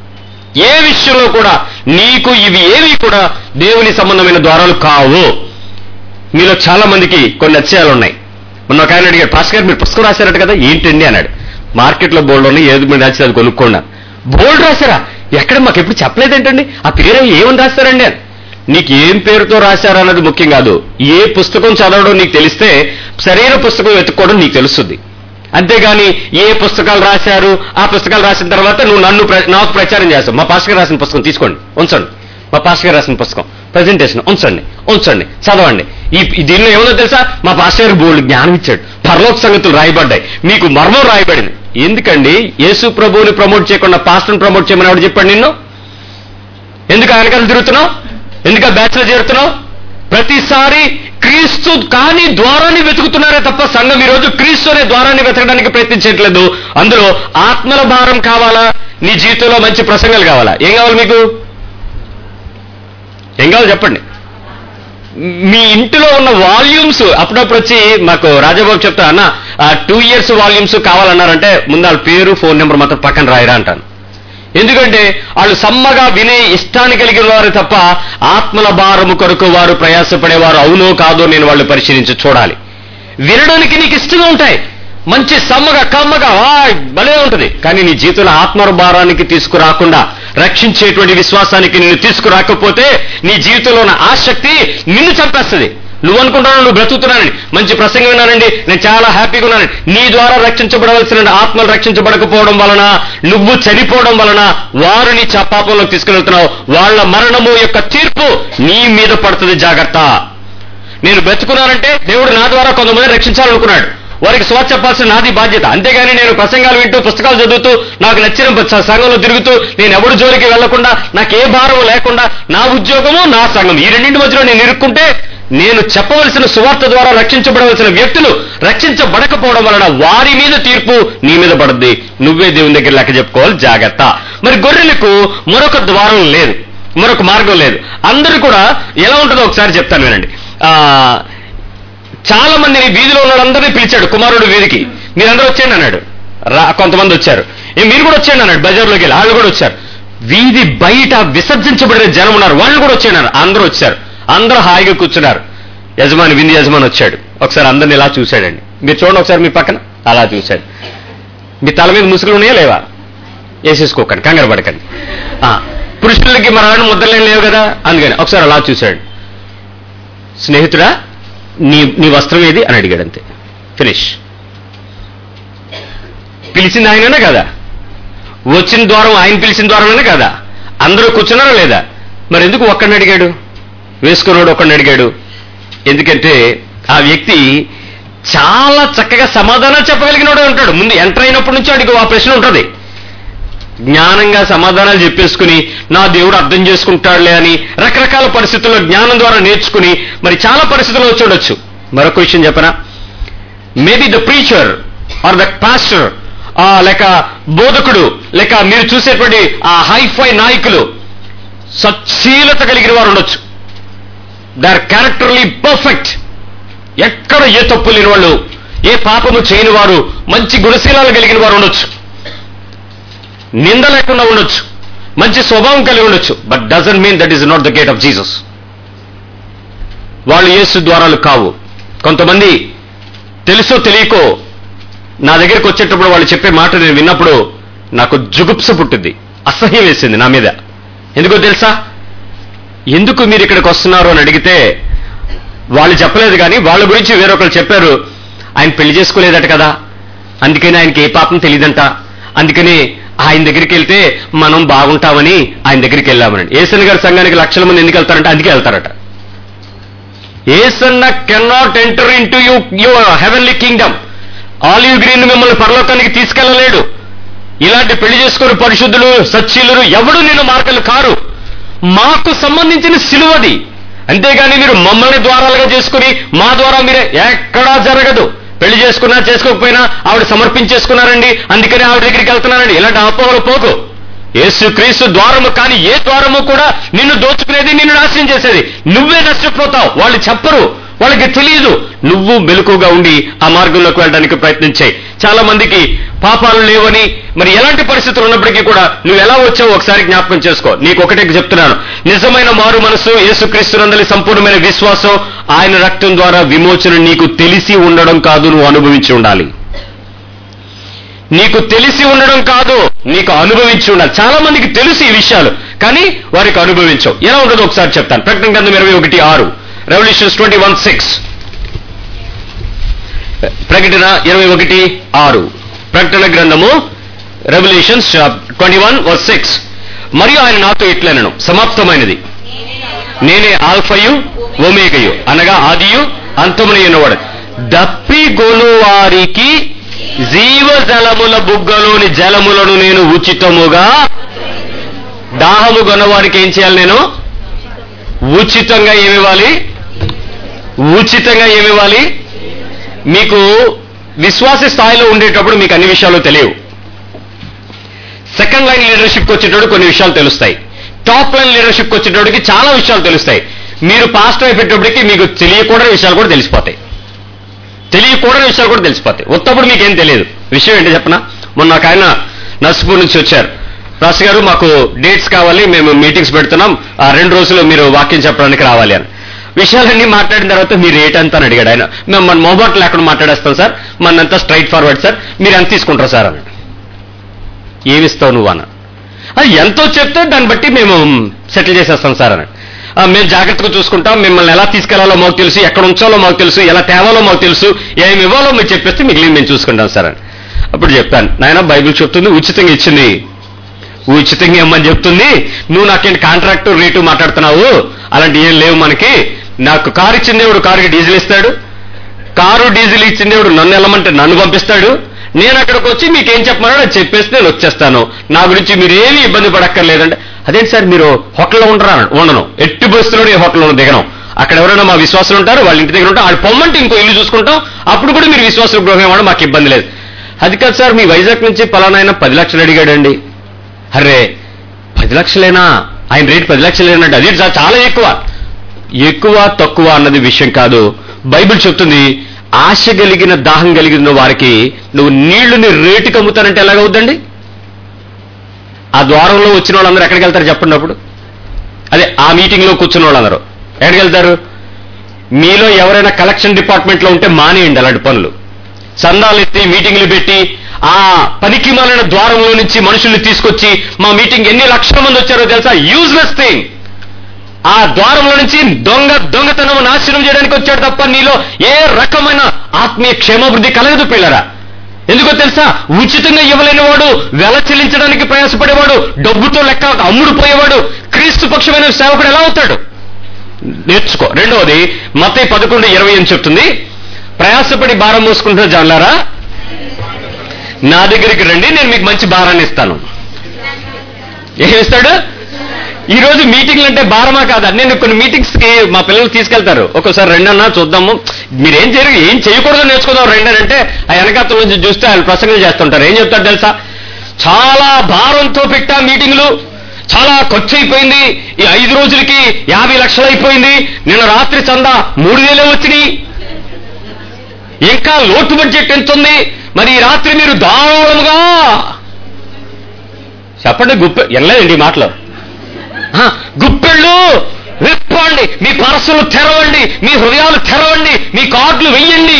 ఏ విషయంలో కూడా నీకు ఇవి ఏవి కూడా దేవుని సంబంధమైన ద్వారాలు కావు మీలో చాలా మందికి కొన్ని అత్యాలు ఉన్నాయి మొన్న ఒక ఆయన అడిగాడు పాస్ గారు మీరు పుస్తకం రాశారట కదా ఏంటండి అన్నాడు మార్కెట్లో బోల్డ్ ఉన్నాయి ఏది మీరు రాసి అది కొనుక్కోండి బోల్డ్ రాశారా ఎక్కడ మాకు ఎప్పుడు చెప్పలేదేంటండి ఆ పేరు ఏమని రాస్తారండి అని నీకు ఏం పేరుతో రాశారన్నది ముఖ్యం కాదు ఏ పుస్తకం చదవడం నీకు తెలిస్తే సరైన పుస్తకం వెతుక్కోవడం నీకు తెలుస్తుంది అంతేగాని ఏ పుస్తకాలు రాశారు ఆ పుస్తకాలు రాసిన తర్వాత నువ్వు నన్ను ప్ర- నాకు ప్రచారం చేస్తావు మా పాస్టర్ గారు రాసిన పుస్తకం తీసుకోండి ఉంచండి మా పాస్టర్ గారు రాసిన పుస్తకం ప్రజెంటేషన్ ఉంచండి ఉంచండి చదవండి ఈ ఈ దీనిలో ఏముందో తెలుసా మా పాస్టర్ గారు బోల్డ్ జ్ఞానం ఇచ్చాడు పరలోక సంగతులు రాయబడ్డాయి మీకు మర్మం రాయబడింది ఎందుకండి యేసు ప్రభువుని ప్రమోట్ చేయకుండా పాస్టర్ని ప్రమోట్ చేయమని ఎవడు చెప్పాడు నిన్ను ఎందుకు ఆయనకాలు తిరుగుతున్నావు ఎందుకు ఆ బ్యాచ్లో చేరుతున్నావు ప్రతిసారి క్రీస్తు కాని ద్వారాన్ని వెతుకుతున్నారే తప్ప సంఘం ఈరోజు క్రీస్తు అనే ద్వారాన్ని వెతకడానికి ప్రయత్నించట్లేదు అందులో ఆత్మల భారం కావాలా నీ జీవితంలో మంచి ప్రసంగాలు కావాలా ఏం కావాలి మీకు ఏం కావాలి చెప్పండి మీ ఇంటిలో ఉన్న వాల్యూమ్స్ అప్పుడప్పుడు వచ్చి మాకు రాజాబాబు చెప్తా అన్న టూ ఇయర్స్ వాల్యూమ్స్ కావాలన్నారంటే ముందు వాళ్ళ పేరు ఫోన్ నెంబర్ మాత్రం పక్కన రాయరా అంటాను ఎందుకంటే వాళ్ళు సమ్మగా వినే ఇష్టాన్ని కలిగిన వారు తప్ప ఆత్మల భారము కొరకు వారు ప్రయాసపడేవారు అవునో కాదో నేను వాళ్ళు పరిశీలించి చూడాలి వినడానికి నీకు ఇష్టంగా ఉంటాయి మంచి సమ్మగా కమ్మగా వాయ్ భలే ఉంటుంది కానీ నీ జీవితంలో ఆత్మ భారానికి తీసుకురాకుండా రక్షించేటువంటి విశ్వాసానికి నిన్ను తీసుకురాకపోతే నీ జీవితంలో ఉన్న ఆసక్తి నిన్ను చంపేస్తుంది నువ్వు అనుకుంటున్నావు నువ్వు బ్రతుకుతున్నానని మంచి ప్రసంగం విన్నానండి నేను చాలా హ్యాపీగా ఉన్నాను నీ ద్వారా రక్షించబడవలసిన ఆత్మలు రక్షించబడకపోవడం వలన నువ్వు చనిపోవడం వలన వారు నీ చ- పాపంలోకి తీసుకెళ్తున్నావు వాళ్ళ మరణము యొక్క తీర్పు నీ మీద పడుతుంది జాగ్రత్త నేను బ్రతుకున్నానంటే దేవుడు నా ద్వారా కొంతమంది రక్షించాలనుకున్నాడు వారికి స్వార్థ చెప్పాల్సిన నాది బాధ్యత అంతేగాని నేను ప్రసంగాలు వింటూ పుస్తకాలు చదువుతూ నాకు నచ్చిన ప- సంఘంలో తిరుగుతూ నేను ఎవరి జోలికి వెళ్లకుండా నాకు ఏ భారం లేకుండా నా ఉద్యోగము నా సంఘం ఈ రెండింటి మధ్యలో నేను ఇరుక్కుంటే నేను చెప్పవలసిన సువార్త ద్వారా రక్షించబడవలసిన వ్యక్తులు రక్షించబడకపోవడం వలన వారి మీద తీర్పు నీ మీద పడుద్ది నువ్వే దేవుని దగ్గర లెక్క చెప్పుకోవాలి జాగ్రత్త మరి గొర్రెలకు మరొక ద్వారం లేదు మరొక మార్గం లేదు అందరూ కూడా ఎలా ఉంటుందో ఒకసారి చెప్తాను వినండి ఆ, చాలా మందిని వీధిలో ఉన్న వాళ్ళందరినీ పిలిచాడు కుమారుడు వీధికి మీరందరూ వచ్చేయండి అన్నాడు రా కొంతమంది వచ్చారు ఏ మీరు కూడా వచ్చేయండి అన్నాడు బజార్లోకి వెళ్ళి వాళ్ళు కూడా వచ్చారు వీధి బయట విసర్జించబడిన జనం ఉన్నారు వాళ్ళు కూడా వచ్చేయండి అన్నారు అందరూ వచ్చారు అందరూ హాయిగా కూర్చున్నారు యజమాని విందు యజమాని వచ్చాడు ఒకసారి అందరిని ఇలా చూశాడండి మీరు చూడండి ఒకసారి మీ పక్కన అలా చూశాడు మీ తల మీద ముసుగులు ఉన్నాయా లేవా వేసేసుకోకండి కంగారు పడకండి ఆ, పురుషులకి మరణం ముద్రలేం లేవు కదా అందుకని ఒకసారి అలా చూశాడు స్నేహితుడా నీ నీ వస్త్రం ఏది అని అడిగాడు అంతే ఫినిష్ పిలిచింది ఆయననే కదా వచ్చిన ద్వారం ఆయన పిలిచిన ద్వారమేనా కదా అందరూ కూర్చున్నారా లేదా మరి ఎందుకు ఒక్కడిని అడిగాడు వేసుకున్నాడు ఒక్కడిని అడిగాడు ఎందుకంటే ఆ వ్యక్తి చాలా చక్కగా సమాధానాలు చెప్పగలిగినోడే ఉంటాడు ముందు ఎంటర్ అయినప్పటి నుంచి అడిగి ఆ ప్రశ్న ఉంటుంది జ్ఞానంగా సమాధానాలు చెప్పేసుకుని నా దేవుడు అర్థం చేసుకుంటాడులే అని రకరకాల పరిస్థితుల్లో జ్ఞానం ద్వారా నేర్చుకుని మరి చాలా పరిస్థితుల్లో వచ్చి ఉండొచ్చు మరొక విషయం చెప్పనా maybe the preacher or the pastor లేక బోధకుడు లేక మీరు చూసేటువంటి ఆ హైఫై నాయకులు సచ్చీలత కలిగిన వారు ఉండొచ్చు దే ఆర్ క్యారెక్టర్లీ పర్ఫెక్ట్ ఎక్కడ ఏ తప్పు లేని వాళ్ళు ఏ పాపము చేయని వారు మంచి గుణశీలాలు కలిగిన వారు ఉండొచ్చు నింద లేకుండా ఉండొచ్చు మంచి స్వభావం కలిగి ఉండొచ్చు but doesn't mean that is not the gate of Jesus వాళ్ళు యేసు ద్వారాలు కావు కొంతమంది తెలుసో తెలియకో నా దగ్గరికి వచ్చేటప్పుడు వాళ్ళు చెప్పే మాట నేను విన్నప్పుడు నాకు జుగుప్స పుట్టింది అసహ్యం వేసింది నా మీద ఎందుకో తెలుసా ఎందుకు మీరు ఇక్కడికి వస్తున్నారు అని అడిగితే వాళ్ళు చెప్పలేదు కానీ వాళ్ళ గురించి వేరొకరు చెప్పారు ఆయన పెళ్లి చేసుకోలేదట కదా అందుకని ఆయనకి ఏ పాపం తెలియదంట అందుకని ఆయన దగ్గరికి వెళ్తే మనం బాగుంటామని ఆయన దగ్గరికి వెళ్ళామని ఏసన్ గారి సంఘానికి లక్షల మంది ఎందుకు వెళ్తారంటే అందుకే వెళ్తారట ఏసన్న cannot enter in to you your heavenly kingdom olive green మిమ్మల్ని పరలోకానికి తీసుకెళ్ళలేడు ఇలాంటి పెళ్లి చేసుకుని పరిశుద్ధులు సచ్చీలురు ఎవడు నేను మార్గలు కారు మాకు సంబంధించిన సిలువది అంతేగాని మీరు మమ్మల్ని ద్వారాలుగా చేసుకుని మా ద్వారా మీరే ఎక్కడా జరగదు పెళ్లి చేసుకున్నా చేసుకోకపోయినా ఆవిడ సమర్పించేసుకున్నారండి అందుకని ఆవిడ దగ్గరికి వెళ్తున్నారండి ఇలాంటి అపోహలు పోకు యేసు క్రీస్తు ద్వారము కానీ ఏ ద్వారము కూడా నిన్ను దోచుకునేది నిన్ను నాశనం చేసేది నువ్వే నష్టపోతావు వాళ్ళు చెప్పరు వాళ్ళకి తెలియదు నువ్వు మెలకుగా ఉండి ఆ మార్గంలోకి వెళ్ళడానికి ప్రయత్నించాయి చాలా మందికి పాపాలు లేవని మరి ఎలాంటి పరిస్థితులు ఉన్నప్పటికీ కూడా నువ్వు ఎలా వచ్చావు ఒకసారి జ్ఞాపకం చేసుకో నీకు ఒకటే చెప్తున్నాను నిజమైన మారు మనసు యేసుక్రీస్తునందలి సంపూర్ణమైన విశ్వాసం ఆయన రక్తం ద్వారా విమోచన నీకు తెలిసి ఉండడం కాదు నువ్వు అనుభవించి ఉండాలి నీకు తెలిసి ఉండడం కాదు నీకు అనుభవించి ఉండాలి చాలా మందికి తెలుసు ఈ విషయాలు కానీ వారికి అనుభవించవు ఎలా ఉండదో ఒకసారి చెప్తాను ప్రకటన గ్రంథం ఇరవై ఒకటి ఆరు రెవల్యూషన్స్ ట్వంటీ వన్ సిక్స్ ప్రకటన ఇరవై ఒకటి ఆరు ప్రకటన గ్రంథము రెవల్యూషన్స్ ట్వంటీ వన్ సిక్స్ మరియు ఆయన నాతో ఇట్లనను సమాప్తమైనది నేనే ఆల్ఫయు ఓమేగయు అనగా ఆదియు అంతముని ఉన్నవాడు దప్పిగొను వారికి జీవజలముల బుగ్గలోని జలములను నేను ఉచితముగా దాహము కొన్నవారికి ఏం చేయాలి నేను ఉచితంగా ఏమివ్వాలి ఉచితంగా ఏమివ్వాలి మీకు విశ్వాస స్థాయిలో ఉండేటప్పుడు మీకు అన్ని విషయాలు తెలియవు సెకండ్ లైన్ లీడర్షిప్కి వచ్చేటప్పుడు కొన్ని విషయాలు తెలుస్తాయి టాప్ లైన్ లీడర్షిప్కి వచ్చేటప్పటికి చాలా విషయాలు తెలుస్తాయి మీరు పాస్ట్ అయిపోయేటప్పటికి మీకు తెలియకూడని విషయాలు కూడా తెలిసిపోతాయి తెలియకూడని విషయాలు కూడా తెలిసిపోతాయి ఉత్తప్పుడు మీకేం తెలియదు విషయం ఏంటి చెప్పనా మొన్న ఒక ఆయన నర్సిపూర్ నుంచి వచ్చారు రాసు గారు మాకు డేట్స్ కావాలి మేము మీటింగ్స్ పెడుతున్నాం ఆ రెండు రోజులు మీరు వాక్యం చెప్పడానికి రావాలి అని విషయాలన్నీ మాట్లాడిన తర్వాత మీరు రేట్ ఎంత అని అడిగాడు ఆయన మేము మన మొబైల్ లేకుండా మాట్లాడేస్తాం సార్ మనంతా స్ట్రైట్ ఫార్వర్డ్ సార్ మీరు ఎంత తీసుకుంటారు సార్ అన్నాడు ఏమిస్తావు నువ్వు అన్న అది ఎంతో చెప్తే దాన్ని బట్టి మేము సెటిల్ చేసేస్తాం సార్ అన్నాడు "ఆ, మేము జాగ్రత్తగా చూసుకుంటాం మిమ్మల్ని ఎలా తీసుకెళ్లాలో మాకు తెలుసు ఎక్కడ ఉంచాలో మాకు తెలుసు ఎలా తేవాలో మాకు తెలుసు ఏమి ఇవ్వాలో మీరు చెప్పేస్తే మిగిలిన మేము చూసుకుంటాం సార్ అని అప్పుడు చెప్పాను నాయన బైబిల్ చెప్తుంది ఉచితంగా ఇచ్చింది ఉచితంగా ఇమ్మని చెప్తుంది నువ్వు నాకేంటి కాంట్రాక్ట్ రేటు మాట్లాడుతున్నావు అలాంటి ఏం లేవు మనకి నాకు కారు ఇచ్చిన దేవుడు కారుకి డీజిల్ ఇస్తాడు కారు డీజిల్ ఇచ్చిన దేవుడు నన్ను వెళ్ళమంటే నన్ను పంపిస్తాడు నేను అక్కడికి వచ్చి మీకేం చెప్పమన్నాడో అది చెప్పేసి నేను వచ్చేస్తాను నా గురించి మీరు ఏమీ ఇబ్బంది పడక్కర్లేదంటే అదేంటి సార్ మీరు హోటల్లో ఉండరా అన్నాడు. ఉండను ఎట్టి బస్సులో ఏ హోటల్లో దిగను అక్కడ ఎవరైనా మా విశ్వాసులు ఉంటారు వాళ్ళ ఇంటి దగ్గర ఉంటారు వాళ్ళు పొమ్మంటే ఇంకో ఇల్లు చూసుకుంటాం అప్పుడు కూడా మీరు విశ్వాసుల గృహం ఇవ్వడం మాకు ఇబ్బంది లేదు అది కాదు సార్ మీ వైజాగ్ నుంచి పలానా ఆయన పది లక్షలు అడిగాడండి అరే పది లక్షలేనా ఆయన రేట్ పది లక్షలేనండి అదే సార్ చాలా ఎక్కువ ఎక్కువ తక్కువ అన్నది విషయం కాదు బైబిల్ చెప్తుంది ఆశ కలిగిన దాహం కలిగిన వారికి నువ్వు నీళ్లుని రేటుకి అమ్ముతానంటే ఎలాగవుద్దండి ఆ ద్వారంలో వచ్చిన వాళ్ళందరూ ఎక్కడికి వెళ్తారు చెప్పండి అప్పుడు అదే ఆ మీటింగ్ లో కూర్చున్న వాళ్ళందరూ ఎక్కడికి వెళ్తారు మీలో ఎవరైనా కలెక్షన్ డిపార్ట్మెంట్ లో ఉంటే మానేయండి అలాంటి పనులు చందాలు ఎత్తి మీటింగ్లు పెట్టి ఆ పనికి మాలిన ద్వారంలో నుంచి మనుషుల్ని తీసుకొచ్చి మా మీటింగ్ ఎన్ని లక్షల మంది వచ్చారో తెలుసా యూజ్లెస్ థింగ్ ఆ ద్వారంలో నుంచి దొంగ దొంగతనం నాశనం చేయడానికి వచ్చాడు తప్ప నీలో ఏ రకమైన ఆత్మీయ క్షేమాభివృద్ధి కలగదు పిల్లరా ఎందుకో తెలుసా ఉచితంగా ఇవ్వలేని వాడు వెల చెల్లించడానికి ప్రయాసపడేవాడు డబ్బుతో లెక్క అమ్ముడు పోయేవాడు క్రీస్తు పక్షమైన సేవకుడు ఎలా అవుతాడు నేర్చుకో రెండవది మత పదకొండు ఇరవై అని చెప్తుంది ప్రయాసపడి భారం మోసుకుంటున్న జాన్లారా నా దగ్గరికి రండి నేను మీకు మంచి భారాన్ని ఇస్తాను ఏం ఇస్తాడు ఈ రోజు మీటింగ్లు అంటే భారమా కాదా నేను కొన్ని మీటింగ్స్ కి మా పిల్లలు తీసుకెళ్తారు ఒక్కోసారి రెండన్నా చూద్దాము మీరేం చేయరు ఏం చేయకూడదు నేర్చుకుందాం రెండని అంటే ఆ వెనకాతల నుంచి చూస్తే ఆయన ప్రసంగం చేస్తుంటారు ఏం చెప్తారు తెలుసా చాలా భారంతో పెట్టా మీటింగ్లు చాలా ఖర్చు అయిపోయింది ఈ ఐదు రోజులకి యాభై లక్షలు అయిపోయింది నిన్న రాత్రి చందా మూడు వేలే వచ్చినాయి ఇంకా లోటు బడ్జెట్ ఎంత ఉంది మరి ఈ రాత్రి మీరు దారుణంగా చెప్పండి గుప్ప ఎనలేదండి ఈ మాటలు ఆ, గుప్పెళ్ళు విప్పండి మీ పరసులు తెరవండి మీ హృదయాలు తెరవండి మీ కార్డులు వెయ్యండి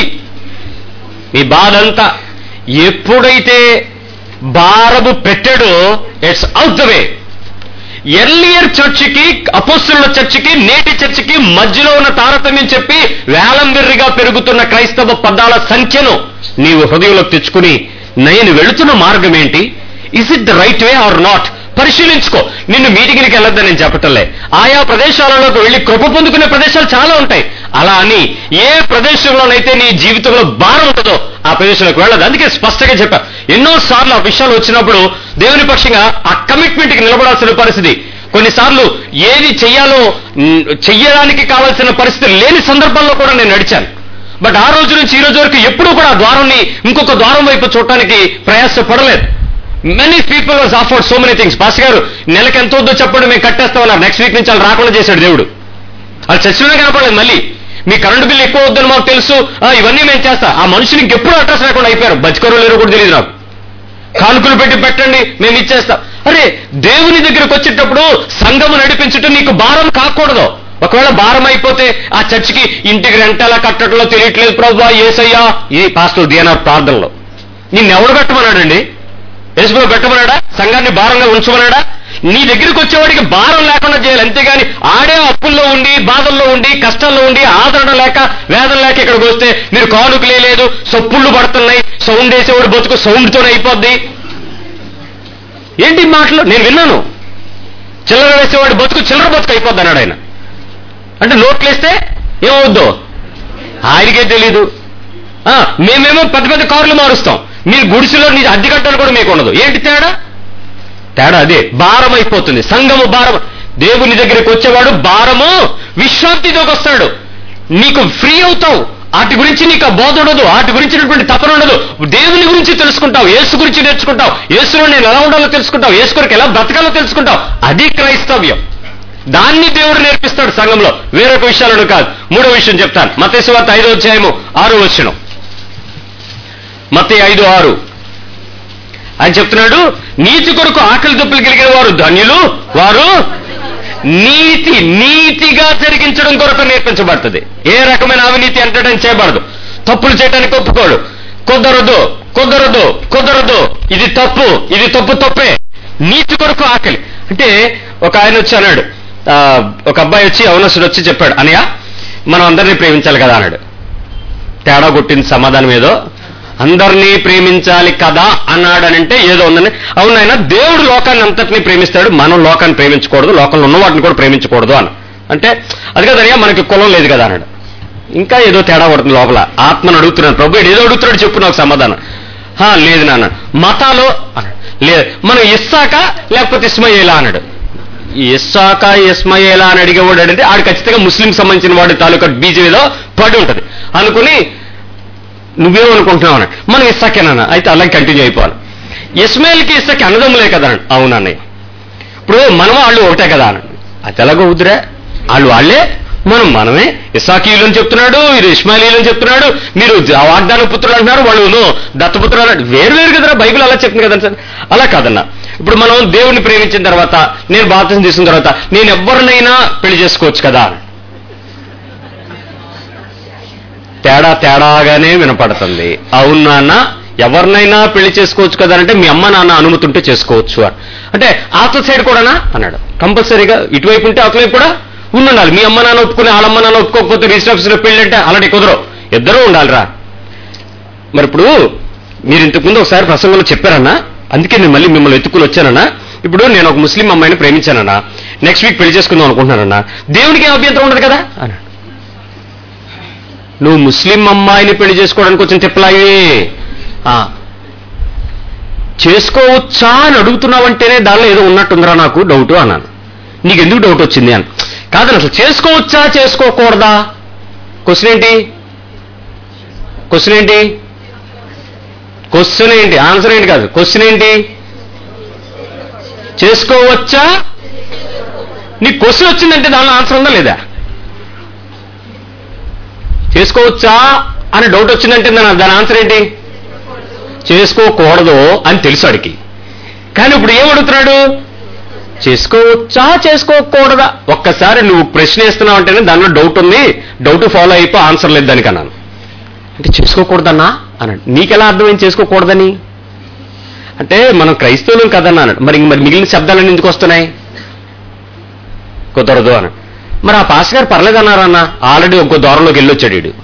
మీ బాధ అంతా ఎప్పుడైతే భారము పెట్టాడో it's out the way earlier చర్చికి అపోస్తుల చర్చికి నేటి చర్చికి మధ్యలో ఉన్న తారతమ్యం చెప్పి వేలంబెర్రిగా పెరుగుతున్న క్రైస్తవ పదాల సంఖ్యను నీవు హృదయంలోకి తెచ్చుకుని నేను వెళుతున్న మార్గం ఏంటి is it the right way or not పరిశీలించుకో నిన్ను మీటింగ్కి వెళ్ళొద్దని నేను చెప్పటంలే ఆయా ప్రదేశాలలోకి వెళ్ళి కృప పొందుకునే ప్రదేశాలు చాలా ఉంటాయి అలా అని ఏ ప్రదేశంలోనైతే నీ జీవితంలో భారం ఉంటుందో ఆ ప్రదేశంలోకి వెళ్ళదు అందుకే స్పష్టంగా చెప్పా ఎన్నో సార్లు ఆ విషయాలు వచ్చినప్పుడు దేవుని పక్షంగా ఆ కమిట్మెంట్ కి నిలబడాల్సిన పరిస్థితి కొన్నిసార్లు ఏది చెయ్యాలో మ్, చెయ్యడానికి కావాల్సిన పరిస్థితి లేని సందర్భాల్లో కూడా నేను నడిచాను బట్ ఆ రోజు నుంచి ఈ రోజు వరకు ఎప్పుడూ కూడా ఆ ద్వారాన్ని ఇంకొక ద్వారం వైపు చూడటానికి ప్రయాసపడలేదు many people was offered so many things పాస్ గారు నెలకు ఎంత వద్దో చెప్పండి మేము కట్టేస్తామన్నారు నెక్స్ట్ వీక్ నుంచి వాళ్ళు రాకుండా చేశాడు దేవుడు వాళ్ళు చచ్చినా కనపడలేదు మళ్ళీ మీ కరెంటు బిల్లు ఎక్కువ వద్దని మాకు తెలుసు ఆ, ఇవన్నీ మేము చేస్తా ఆ మనుషునికి ఎప్పుడు అడ్రస్ లేకుండా అయిపోయారు బతికరో లేరో కూడా తెలియదు నాకు కానుకలు పెట్టి పెట్టండి మేము ఇచ్చేస్తాం అరే దేవుని దగ్గరకు వచ్చేటప్పుడు సంఘము నడిపించటం నీకు భారం కాకూడదు ఒకవేళ భారం అయిపోతే ఆ చర్చికి ఇంటికి రెంట్ ఎలా కట్టడంలో తెలియట్లేదు ప్రభా ఏసయ్యా ఇది పాస్టర్ డిఎన్ఆర్ ప్రార్థనలో నిన్నెవడు కట్టమన్నాడండి యేసుప్రభు పెట్టమన్నాడా సంఘాన్ని భారంగా ఉంచమన్నాడా నీ దగ్గరికి వచ్చేవాడికి భారం లేకుండా చేయాలి అంతేగాని ఆడే అప్పుల్లో ఉండి బాధల్లో ఉండి కష్టాల్లో ఉండి ఆదరణ లేక వేదన లేక ఇక్కడికి వస్తే మీరు కానుకలే లేదు సొప్పుళ్ళు పడుతున్నాయి సౌండ్ వేసేవాడు బతుకు సౌండ్తోనే అయిపోద్ది ఏంటి ఈ మాటలు నేను విన్నాను చిల్లర వేసేవాడు బతుకు చిల్లర బతుకు అయిపోద్ది అన్నాడు ఆయన అంటే నోట్లేస్తే ఏమవుద్దో ఆయనకే తెలీదు ఆ, మేమేమో పెద్ద పెద్ద కార్లు మారుస్తాం మీరు గుడిసెలో నీ అద్దె కట్టాలు కూడా మీకు ఉండదు ఏంటి తేడా తేడా అదే భారం అయిపోతుంది సంఘము భారం దేవుని దగ్గరికి వచ్చేవాడు భారము విశ్రాంతితోకి వస్తాడు నీకు ఫ్రీ అవుతావు వాటి గురించి నీకు ఆ బోధ ఉండదు వాటి గురించినటువంటి తపన ఉండదు దేవుని గురించి తెలుసుకుంటావు యేసు గురించి నేర్చుకుంటావు యేసులో నేను ఎలా ఉండాలో తెలుసుకుంటావు యేసు కొరకు ఎలా బ్రతకాలో తెలుసుకుంటావు అది క్రైస్తవ్యం దాన్ని దేవుడు నేర్పిస్తాడు సంఘంలో వేరొక విషయాలను కాదు మూడో విషయం చెప్తాను మతేశ్వార్త ఐదో అధ్యాయము ఆరో వచ్చినం మత్తే ఐదు ఆరు ఆయన చెప్తున్నాడు నీతి కొరకు ఆకలి దప్పులు కలిగిన వారు ధన్యులు వారు నీతి నీతిగా జరిగించడం కొరకు నేర్పించబడుతుంది ఏ రకమైన అవినీతి అంటడం చేయబడదు తప్పులు చేయడానికి ఒప్పుకోడు కుదరదు కుదరదు కుదరదు ఇది తప్పు ఇది తప్పు తప్పే నీతి కొరకు ఆకలి అంటే ఒక ఆయన వచ్చి అన్నాడు ఆ, ఒక అబ్బాయి వచ్చి అవనసుడు వచ్చి చెప్పాడు అనయ్య మనం అందరినీ ప్రేమించాలి కదా అన్నాడు తేడా కొట్టింది సమాధానం ఏదో అందరినీ ప్రేమించాలి కదా అన్నాడనంటే ఏదో ఉందని అవునైనా దేవుడు లోకాన్ని అంతటినీ ప్రేమిస్తాడు మనం లోకాన్ని ప్రేమించకూడదు లోకంలో ఉన్న వాటిని కూడా ప్రేమించకూడదు అని అంటే అది కదయ్యా మనకి కులం లేదు కదా అన్నాడు ఇంకా ఏదో తేడా పడుతుంది లోపల ఆత్మను అడుగుతున్నాను ప్రభు వీడు ఏదో అడుగుతున్నాడు చెప్పు నాకు సమాధానం "హా, లేదు నాన్న మతాలు అన్నాడు లేదు మనం ఇస్సాక లేకపోతే ఇస్మయేలా అన్నాడు ఇస్సాక ఇస్మయేలా అని అడిగేవాడు అంటే ఆడు ఖచ్చితంగా ముస్లిం సంబంధించిన వాడి తాలూకా బీజం ఏదో పడి ఉంటుంది అనుకుని నువ్వేమనుకుంటున్నావు అన్నాడు మనం ఇస్సాకేనా అయితే అలాగే కంటిన్యూ అయిపోవాలి ఇస్మాయిల్కి ఇస్సాకి అన్నదమ్ములే కదా అన్నాడు అవును అన్నయ్య ఇప్పుడు మనం వాళ్ళు ఒకటే కదా అన్నాడు అది ఎలాగో వద్దురా వాళ్ళు వాళ్ళే మనం మనమే ఇసాకీయులు అని చెప్తున్నాడు వీరు ఇస్మాయిలీలు అని చెప్తున్నాడు మీరు జ- వాగ్దాన పుత్రులు అంటున్నారు వాళ్ళు దత్తపుత్రులు అన్నాడు వేరు వేరు కదరా బైబిల్ అలా చెప్తుంది కదా సార్ అలా కాదన్నా ఇప్పుడు మనం దేవుణ్ణి ప్రేమించిన తర్వాత నేను బాప్తిసం తీసుకున్న తర్వాత నేను ఎవరినైనా పెళ్లి చేసుకోవచ్చు కదా అన్నాడు. తేడా తేడాగానే వినపడుతుంది అవును నాన్న ఎవరినైనా పెళ్లి చేసుకోవచ్చు కదా అంటే మీ అమ్మ నాన్న అనుమతి ఉంటే చేసుకోవచ్చు అని అంటే ఆతల సైడ్ కూడానా అన్నాడు కంపల్సరీగా ఇటువైపు ఉంటే అటువైపు కూడా ఉండాలి మీ అమ్మ నాన్న ఒప్పుకుని వాళ్ళ అమ్మ నాన్న ఒప్పుకోకపోతే రిజిస్టర్ ఆఫీసులో పెళ్లి అంటే అలాంటి కుదరవు ఇద్దరూ ఉండాలిరా మరి ఇప్పుడు మీరు ఇంతకుముందు ఒకసారి ప్రసంగంలో చెప్పారన్నా అందుకే నేను మళ్ళీ మిమ్మల్ని ఎత్తుకుని వచ్చానన్నా ఇప్పుడు నేను ఒక ముస్లిం అమ్మాయిని ప్రేమించానన్నా నెక్స్ట్ వీక్ పెళ్లి చేసుకుందాం అనుకుంటున్నానన్నా దేవునికి ఏం అభ్యంతరం ఉండదు కదా అన్నాడు నువ్వు ముస్లిం అమ్మాయిని పెళ్లి చేసుకోవడానికి వచ్చిన తిప్పలాగి ఆ, చేసుకోవచ్చా అని అడుగుతున్నావంటేనే దానిలో ఏదో ఉన్నట్టుందిరా నాకు డౌట్ అన్నాను నీకు ఎందుకు డౌట్ వచ్చింది అని కాదని అసలు చేసుకోవచ్చా చేసుకోకూడదా క్వశ్చన్ ఏంటి క్వశ్చన్ ఏంటి క్వశ్చన్ ఏంటి ఆన్సర్ ఏంటి కాదు క్వశ్చన్ ఏంటి చేసుకోవచ్చా నీకు క్వశ్చన్ వచ్చిందంటే దానిలో ఆన్సర్ ఉందా లేదా చేసుకోవచ్చా అని డౌట్ వచ్చిందంటే దాని దాని ఆన్సర్ ఏంటి చేసుకోకూడదు అని తెలుసు అడిగి కానీ ఇప్పుడు ఏం అడుగుతున్నాడు చేసుకోవచ్చా చేసుకోకూడదా ఒక్కసారి నువ్వు ప్రశ్న వేస్తున్నావు అంటేనే దానిలో డౌట్ ఉంది డౌట్ ఫాలో అయిపో ఆన్సర్ లేదు దానికి అన్నాను అంటే చేసుకోకూడదన్నా అన్నాడు నీకెలా అర్థమైంది చేసుకోకూడదని అంటే మనం క్రైస్తవులం కదన్నా అన్నాడు మరి ఇంక మరి మిగిలిన శబ్దాలన్నీ ఎందుకు వస్తున్నాయి కుదరదు అన్నాడు మరి ఆ పాస్ గారు పర్లేదన్నారన్న ఆల్రెడీ ఇంకో దూరంలోకి వెళ్ళొచ్చాడు వీడు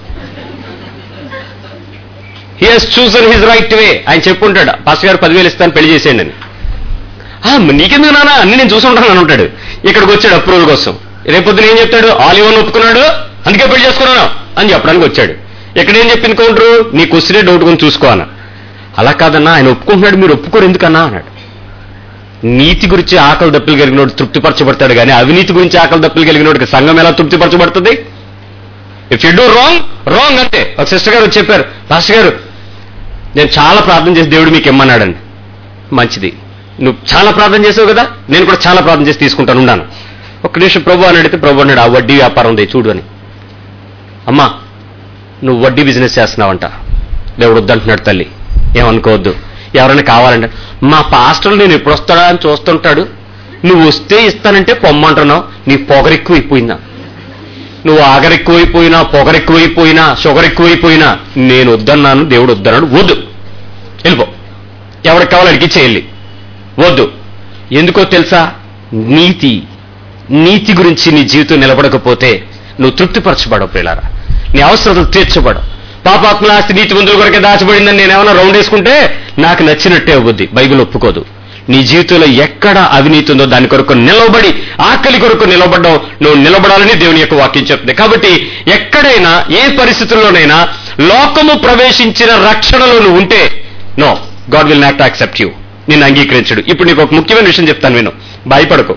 he has chosen his right way ఆయన చెప్పుంటాడు పాస్ గారు పదివేలు ఇస్తాను పెళ్లి చేసేయండి అని "ఆ, మరి నీకెందుకు నానా అన్ని నేను చూసుకుంటాను అని ఉంటాడు ఇక్కడికి వచ్చాడు అప్రూవల్ కోసం రేపొద్దున ఏం చెప్తాడు ఆలివన్ ఒప్పుకున్నాడు అందుకే పెళ్లి చేసుకున్నాను అని చెప్పడానికి వచ్చాడు ఇక్కడ ఏం చెప్పింది కౌంటరు నీ క్వశ్చనే డౌట్ కొని చూసుకో అన్న అలా కాదన్నా ఆయన ఒప్పుకుంటున్నాడు మీరు ఒప్పుకోరు ఎందుకన్నా అన్నాడు నీతి గురించి ఆకలి దప్పులు కలిగినోడు తృప్తిపరచబడతాడు కానీ అవినీతి గురించి ఆకలి దప్పులు కలిగినోడికి సంఘం ఎలా తృప్తిపరచబడుతుంది if you do wrong wrong అంతే ఒక సిస్టర్ గారు వచ్చి చెప్పారు పాస్టర్ గారు నేను చాలా ప్రార్థన చేసి దేవుడు మీకు ఇమ్మన్నాడండి మంచిది నువ్వు చాలా ప్రార్థన చేసావు కదా నేను కూడా చాలా ప్రార్థన చేసి తీసుకుంటాను ఉన్నాను ఒక్క నిమిషం ప్రభు అని అడిగితే ప్రభు అన్నాడు ఆ వడ్డీ వ్యాపారం ఉంది చూడు అని అమ్మా నువ్వు వడ్డీ బిజినెస్ చేస్తున్నావంట దేవుడు వద్దంటున్నాడు తల్లి ఏమనుకోవద్దు ఎవరైనా కావాలంటే మా పాస్టర్లు నేను ఎప్పుడు వస్తాడా అని చూస్తుంటాడు నువ్వు వస్తే ఇస్తానంటే పొమ్మంటున్నావు నీ పొగరెక్కువైపోయిందా నువ్వు ఆగరెక్కువైపోయినా పొగరెక్కువైపోయినా షుగర్ ఎక్కువైపోయినా నేను వద్దన్నాను దేవుడు వద్దన్నాడు వద్దు వెళ్ళిపో ఎవరికి కావాలి అడిగి చేయాలి వద్దు ఎందుకో తెలుసా నీతి నీతి గురించి నీ జీవితం నిలబడకపోతే నువ్వు తృప్తిపరచబడవు పిల్లరా నీ అవసరతలు తీర్చబడవు పాపాత్మల ఆస్తి నీతి ముందుల కొరకే దాచబడిందని నేను ఏమైనా రౌండ్ వేసుకుంటే నాకు నచ్చినట్టే అవుద్ది బైబిల్ ఒప్పుకోదు నీ జీవితంలో ఎక్కడ అవినీతి ఉందో దాని కొరకు నిలబడి ఆకలి కొరకు నిలబడడం నువ్వు నిలబడాలని దేవుని యొక్క వాక్యం చెప్తుంది కాబట్టి ఎక్కడైనా ఏ పరిస్థితుల్లోనైనా లోకము ప్రవేశించిన రక్షణలో నువ్వు ఉంటే no God will not accept you నిన్ను అంగీకరించడు ఇప్పుడు నీకు ఒక ముఖ్యమైన విషయం చెప్తాను నేను భయపడకు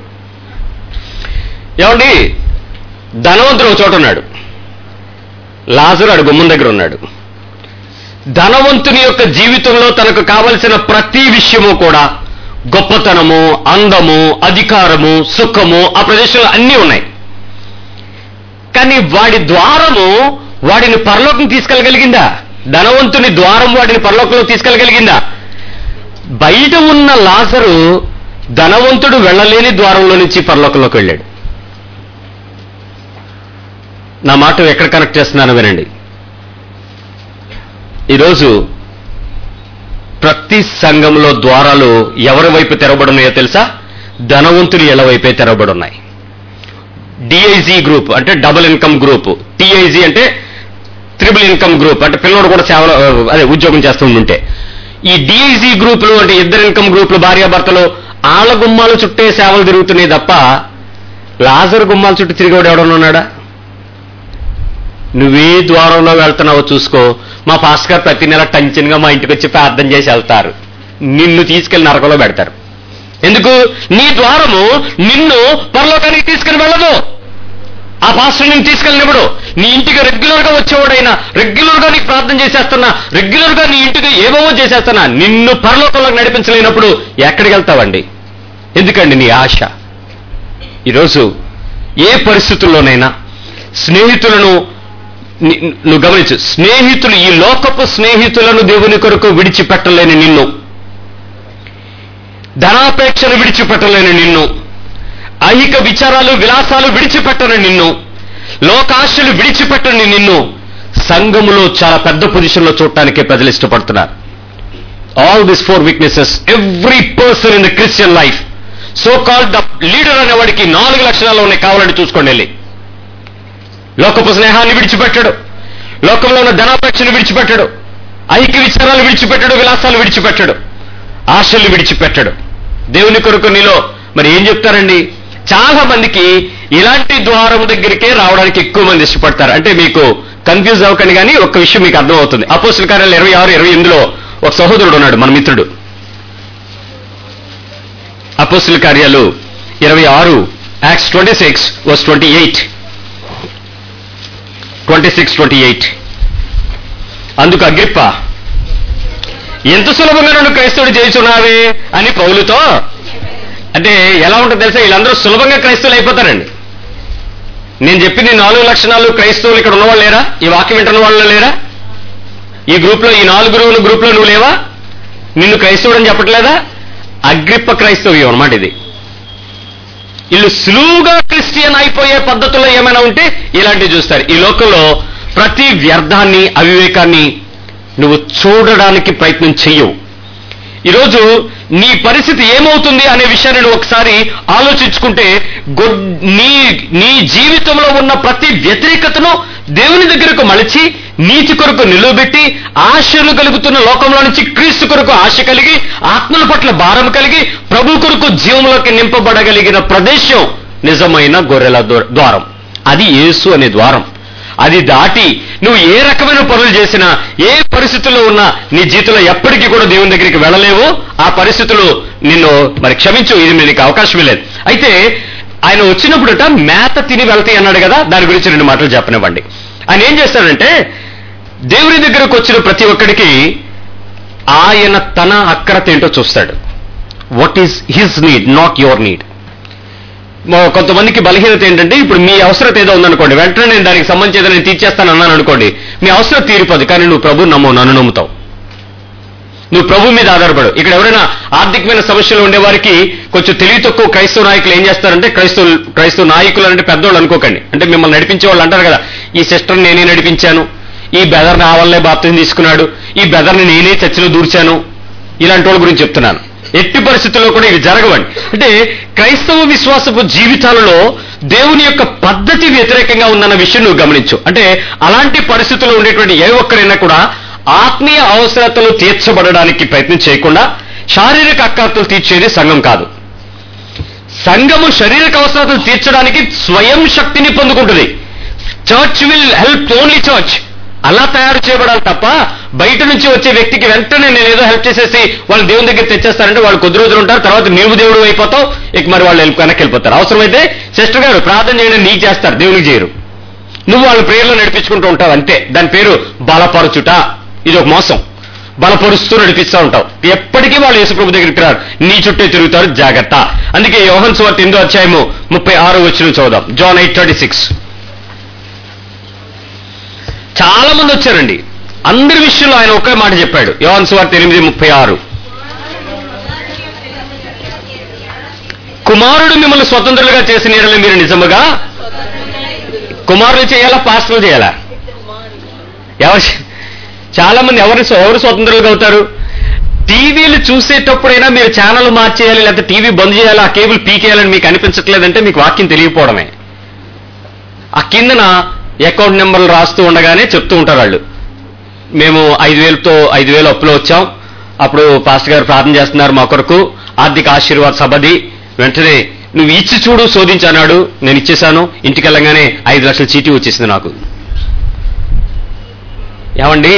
ఏమండి ధనవంతుడు ఒక చోట ఉన్నాడు లాజరు అడు గుమ్మం దగ్గర ఉన్నాడు ధనవంతుని యొక్క జీవితంలో తనకు కావలసిన ప్రతి విషయము కూడా గొప్పతనము అందము అధికారము సుఖము ఆ ప్రదేశంలో అన్నీ ఉన్నాయి కానీ వాడి ద్వారము వాడిని పరలోకం తీసుకెళ్ళగలిగిందా ధనవంతుని ద్వారం వాడిని పరలోకంలో తీసుకెళ్ళగలిగిందా బయట ఉన్న లాజరు ధనవంతుడు వెళ్ళలేని ద్వారంలో నుంచి పరలోకంలోకి వెళ్ళాడు నా మాట ఎక్కడ కనెక్ట్ చేస్తున్నానో వినండి ఈరోజు ప్రతి సంఘంలో ద్వారాలు ఎవరి వైపు తెరవబడున్నాయో తెలుసా ధనవంతుని ఎల వైపే తెరవబడున్నాయి డిఐజీ గ్రూప్ అంటే డబుల్ ఇన్కమ్ గ్రూప్ టిఐజీ అంటే త్రిబుల్ ఇన్కమ్ గ్రూప్ అంటే పిల్లడు కూడా సేవలో అదే ఉద్యోగం చేస్తూ ఉంటే ఈ డిఐజీ గ్రూపులు అంటే ఇద్దరు ఇన్కమ్ గ్రూపులు భార్యాభర్తలు ఆళ్ళ గుమ్మాల చుట్టే సేవలు తిరుగుతున్నాయి తప్ప లాజర్ గుమ్మాల చుట్టూ తిరిగేవాడు ఎవడన్నా ఉన్నాడా నువ్వే ద్వారంలో వెళ్తున్నావో చూసుకో మా పాస్ గారు ప్రతి నెల టెన్షన్గా మా ఇంటికి వచ్చి ప్రార్థన చేసి వెళ్తారు నిన్ను తీసుకెళ్లి నరకంలో పెడతారు ఎందుకు నీ ద్వారము నిన్ను పరలోకానికి తీసుకుని వెళ్ళదు ఆ పాస్టర్ నేను తీసుకెళ్ళినప్పుడు నీ ఇంటికి రెగ్యులర్ గా వచ్చేవాడైనా రెగ్యులర్ గా నీకు ప్రార్థన చేసేస్తున్నా రెగ్యులర్ గా నీ ఇంటికి ఏమేమో చేసేస్తున్నా నిన్ను పరలోకంలోకి నడిపించలేనప్పుడు ఎక్కడికి వెళ్తావండి ఎందుకండి నీ ఆశ ఈరోజు ఏ పరిస్థితుల్లోనైనా స్నేహితులను ని- నువ్వు గమనించు స్నేహితులు ఈ లోకపు స్నేహితులను దేవుని కొరకు విడిచిపెట్టలేని నిన్ను ధనాపేక్షను విడిచిపెట్టలేని నిన్ను ఐహిక విచారాలు విలాసాలు విడిచిపెట్టని నిన్ను లోకాశలు విడిచిపెట్టని నిన్ను సంఘములో చాలా పెద్ద పొజిషన్లో చూడటానికే ప్రజలు ఇష్టపడుతున్నారు all this four weaknesses every person in the Christian life so called the leader అనేవాడికి నాలుగు లక్షణాలు ఉన్నాయి కావాలని చూసుకోండి వెళ్ళి లోకపు స్నేహాన్ని విడిచిపెట్టడు లోకంలో ఉన్న ధనాపేక్షను విడిచిపెట్టడు ఐక్య విచారాలు విడిచిపెట్టడు విలాసాలు విడిచిపెట్టడు ఆశలు విడిచిపెట్టడు దేవుని కొరకు నీలో మరి ఏం చెప్తారండి చాలా మందికి ఇలాంటి ద్వారం దగ్గరికే రావడానికి ఎక్కువ మంది ఇష్టపడతారు అంటే మీకు కన్ఫ్యూజ్ అవ్వకండి కానీ ఒక విషయం మీకు అర్థమవుతుంది అపోస్తుల కార్యాలు ఇరవై ఆరు ఇరవై ఎనిమిదిలో ఒక సహోదరుడు ఉన్నాడు మన మిత్రుడు అపోస్తుల కార్యాలు ఇరవై ఆరు Acts twenty six verse twenty eight twenty six twenty eight అందుకు అగ్రిప్ప ఎంత సులభంగా నన్ను క్రైస్తవుడు చేస్తున్నావే అని పౌలుతో అంటే ఎలా ఉంటుందో తెలుసా వీళ్ళందరూ సులభంగా క్రైస్తవులు అయిపోతారండి నేను చెప్పిన ఈ నాలుగు లక్షణాలు క్రైస్తవులు ఇక్కడ ఉన్నవాళ్ళు లేరా ఈ వాక్యం వింటున్న వాళ్ళు లేరా ఈ గ్రూప్లో ఈ నాలుగు గురువుల గ్రూప్లో నువ్వు లేవా నిన్ను క్రైస్తవుడు అని చెప్పట్లేదా అగ్రిప్ప క్రైస్తవ్యం అన్నమాట ఇది వీళ్ళు సులువుగా క్రిస్టియన్ అయిపోయే పద్ధతుల్లో ఏమైనా ఉంటే ఇలాంటివి చూస్తారు ఈ లోకంలో ప్రతి వ్యర్థాన్ని అవివేకాన్ని నువ్వు చూడడానికి ప్రయత్నం చెయ్యవు ఈరోజు నీ పరిస్థితి ఏమవుతుంది అనే విషయాన్ని నువ్వు ఒకసారి ఆలోచించుకుంటే గొడ్- నీ నీ జీవితంలో ఉన్న ప్రతి వ్యతిరేకతను దేవుని దగ్గరకు మలిచి నీతి కొరకు నిలువబెట్టి ఆశలు కలుగుతున్న లోకంలో నుంచి క్రీస్తు కొరకు ఆశ కలిగి ఆత్మల పట్ల భారం కలిగి ప్రభు కొరకు జీవంలోకి నింపబడగలిగిన ప్రదేశం నిజమైన గొర్రెల ద్వా- ద్వారం అది యేసు అనే ద్వారం అది దాటి నువ్వు ఏ రకమైన పనులు చేసినా ఏ పరిస్థితుల్లో ఉన్నా నీ జీవితంలో ఎప్పటికీ కూడా దేవుని దగ్గరికి వెళ్ళలేవు ఆ పరిస్థితులు నిన్ను మరి క్షమించు ఇది నీకు అవకాశమే లేదు అయితే ఆయన వచ్చినప్పుడట మేత తిని వెళ్తాయి అన్నాడు కదా దాని గురించి రెండు మాటలు చెప్పనివ్వండి ఆయన ఏం చేస్తాడంటే దేవుని దగ్గరకు వచ్చిన ప్రతి ఒక్కడికి ఆయన తన అక్కరత ఏంటో చూస్తాడు what is his need not your need మా- కొంతమందికి బలహీనత ఏంటంటే ఇప్పుడు మీ అవసరత ఏదో ఉందనుకోండి వెంటనే నేను దానికి సంబంధించి ఏదో నేను తీర్చేస్తాను అన్నాను అనుకోండి మీ అవసరం తీరిపోదు కానీ నువ్వు ప్రభు నమ్మవు నన్ను నమ్ముతావు నువ్వు ప్రభు మీద ఆధారపడు ఇక్కడ ఎవరైనా ఆర్థికమైన సమస్యలు ఉండేవారికి కొంచెం తెలివి తక్కువ క్రైస్తవ నాయకులు ఏం చేస్తారంటే క్రైస్తవ క్రైస్తవ నాయకులు అంటే పెద్దోళ్ళు అనుకోకండి అంటే మిమ్మల్ని నడిపించే వాళ్ళు అంటారు కదా ఈ సిస్టర్ నేనే నడిపించాను ఈ బెదర్ నా వల్లే బాప్తిని తీసుకున్నాడు ఈ బెదర్ని నేనే చర్చలో దూర్చాను ఇలాంటి వాళ్ళ గురించి చెప్తున్నాను ఎట్టి పరిస్థితుల్లో కూడా ఇవి జరగవండి అంటే క్రైస్తవ విశ్వాసపు జీవితాలలో దేవుని యొక్క పద్ధతి వ్యతిరేకంగా ఉందన్న విషయం నువ్వు గమనించు అంటే అలాంటి పరిస్థితుల్లో ఉండేటువంటి ఏ ఒక్కరైనా కూడా ఆత్మీయ అవసరతలు తీర్చబడడానికి ప్రయత్నం చేయకుండా శారీరక అక్కర్తలు తీర్చేది సంఘం కాదు సంఘము శారీరక అవసరాలు తీర్చడానికి స్వయం శక్తిని పొందుకుంటుంది church will help only church అలా తయారు చేయబడాలి తప్ప బయట నుంచి వచ్చే వ్యక్తికి వెంటనే నేను ఏదో హెల్ప్ చేసేసి వాళ్ళు దేవుని దగ్గర తెచ్చేస్తారంటే వాళ్ళు కొద్ది రోజులు ఉంటారు తర్వాత నీవు దేవుడు అయిపోతావు ఇక మరి వాళ్ళు వెళ్ళి- వెనక్కి వెళ్ళిపోతారు అవసరమైతే సిస్టర్ గారు ప్రార్థన చేయడం నీకు చేస్తారు దేవునికి చేయరు నువ్వు వాళ్ళ ప్రేయర్లో నడిపించుకుంటూ ఉంటావు అంతే దాని పేరు బలపరచుట ఇది ఒక మోసం బలపరుస్తూ నడిపిస్తూ ఉంటావు ఎప్పటికీ వాళ్ళు యేసుప్రభు దగ్గరికి రారు నీ చుట్టే తిరుగుతారు జాగ్రత్త అందుకే యోహన్ సువార్త ఎనిమిదో అధ్యాయము ముప్పై ఆరు వచ్చిన చూద్దాం జాన్ ఎయిట్ థర్టీ సిక్స్ చాలా మంది వచ్చారండి అందరి విషయంలో ఆయన ఒకే మాట చెప్పాడు యోహన్ సువార్త ఎనిమిది ముప్పై ఆరు కుమారుడు మిమ్మల్ని స్వతంత్రులుగా చేసిన ఎడల మీరు నిజముగా కుమారులు చేయాలా పాస్టర్లు చేయాలా ఎవరు చాలా మంది ఎవరు ఎవరు స్వతంత్రులుగా అవుతారు టీవీలు చూసేటప్పుడైనా మీరు ఛానల్ మార్చేయాలి లేకపోతే టీవీ బంద్ చేయాలి ఆ కేబుల్ పీకేయాలని మీకు అనిపించట్లేదంటే మీకు వాక్యం తెలియకపోవడమే ఆ కిందన అకౌంట్ నెంబర్లు రాస్తూ ఉండగానే చెప్తూ ఉంటారు వాళ్ళు మేము ఐదు వేలతో ఐదు వేలు అప్పులో వచ్చాం అప్పుడు పాస్టర్ గారు ప్రార్థన చేస్తున్నారు మా కొరకు ఆర్థిక ఆశీర్వాద సభది వెంటనే నువ్వు ఇచ్చి చూడు శోధించన్నాడు నేను ఇచ్చేశాను ఇంటికి వెళ్ళగానే ఐదు లక్షల చీటీ వచ్చేసింది నాకు ఏమండి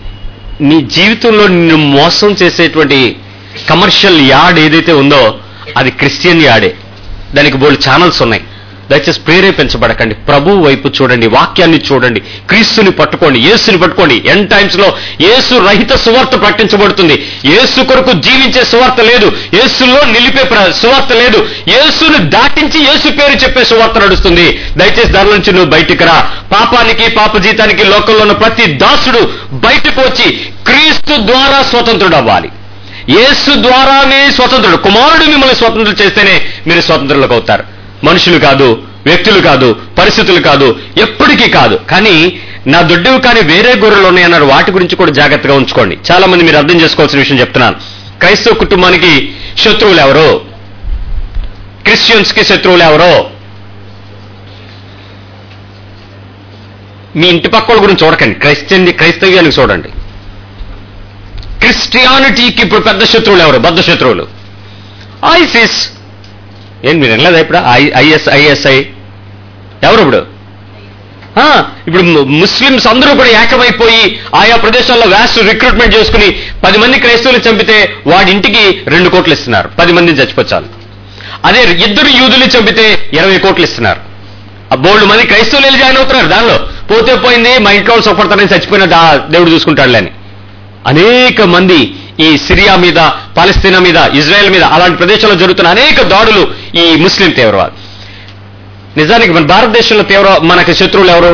నీ జీవితంలో నిన్ను మోసం చేసేటువంటి కమర్షియల్ యార్డ్ ఏదైతే ఉందో అది క్రిస్టియన్ యాడే దానికి బోల్డ్ ఛానల్స్ ఉన్నాయి దయచేసి ప్రేరేపించబడకండి ప్రభు వైపు చూడండి వాక్యాన్ని చూడండి క్రీస్తుని పట్టుకోండి యేసుని పట్టుకోండి ఎన్ టైమ్స్ లో యేసు రహిత సువార్త ప్రకటించబడుతుంది యేసు కొరకు జీవించే సువార్త లేదు యేసులో నిలిపే ప్ర- సువార్త లేదు యేసును దాటించి యేసు పేరు చెప్పే సువార్త నడుస్తుంది దయచేసి దాని నుంచి నువ్వు బయటికి రా పాపానికి పాప జీతానికి లోకంలో ఉన్న ప్రతి దాసుడు బయటకు వచ్చి క్రీస్తు ద్వారా స్వతంత్రుడు అవ్వాలి యేసు ద్వారానే స్వతంత్రుడు కుమారుడు మిమ్మల్ని స్వతంత్రులు చేస్తేనే మీరు స్వతంత్రులకు అవుతారు మనుషులు కాదు వ్యక్తులు కాదు పరిస్థితులు కాదు ఎప్పటికీ కాదు కానీ నా దొడ్డివి కానీ వేరే గొర్రెలు ఉన్నాయన్నారు వాటి గురించి కూడా జాగ్రత్తగా ఉంచుకోండి చాలా మంది మీరు అర్థం చేసుకోవాల్సిన విషయం చెప్తున్నాను క్రైస్తవ కుటుంబానికి శత్రువులు ఎవరో క్రిస్టియన్స్ కి శత్రువులు ఎవరో మీ ఇంటి పక్కల గురించి చూడకండి క్రైస్టియన్ క్రైస్తవ్యానికి చూడండి క్రిస్టియానిటీకి ఇప్పుడు పెద్ద శత్రువులు ఎవరు బద్ద శత్రువులు ఐసిస్ ఏం మీరు వెళ్ళలేదా ఇప్పుడు ఐ- ఐఎస్ ఐఎస్ఐ ఎవరు ఇప్పుడు ఆ, ఇప్పుడు ము- ముస్లిమ్స్ అందరూ కూడా ఏకమైపోయి ఆయా ప్రదేశాల్లో వ్యాస్ట్ రిక్రూట్మెంట్ చేసుకుని పది మంది క్రైస్తవులు చంపితే వాడి ఇంటికి రెండు కోట్లు ఇస్తున్నారు పది మందిని చచ్చిపోచాలి అదే ఇద్దరు యూదులు చంపితే ఇరవై కోట్లు ఇస్తున్నారు ఆ బోల్డ్ మంది క్రైస్తవులు వెళ్ళి జాయిన్ అవుతున్నారు దానిలో పోతే పోయింది మా ఇంట్లో వాళ్ళు సుఖపడతారని చచ్చిపోయిన దా- దేవుడు చూసుకుంటాడులే అని అనేక మంది ఈ సిరియా మీద పాలస్తీనా మీద ఇజ్రాయెల్ మీద అలాంటి ప్రదేశాల్లో జరుగుతున్న అనేక దాడులు ఈ ముస్లిం తీవ్రవాదం నిజానికి మన భారతదేశంలో తీవ్ర మనకి శత్రువులు ఎవరు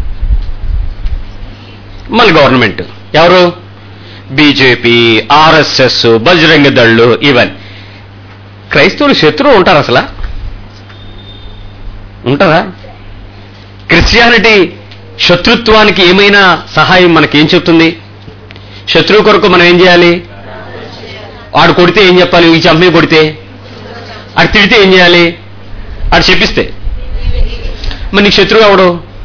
మన గవర్నమెంట్ ఎవరు బీజేపీ ఆర్ఎస్ఎస్ బజరంగ దళ్ళు ఇవన్నీ క్రైస్తవులు శత్రువు ఉంటారు అసలు ఉంటారా క్రిస్టియానిటీ శత్రుత్వానికి ఏమైనా సహాయం మనకి ఏం చెప్తుంది శత్రువు కొరకు మనం ఏం చేయాలి వాడు కొడితే ఏం చెప్పాలి ఈ చంపి కొడితే ఆడు తిడితే ఏం చేయాలి ఆడు చెప్పిస్తే మరి నీకు శత్రువు ఎవడు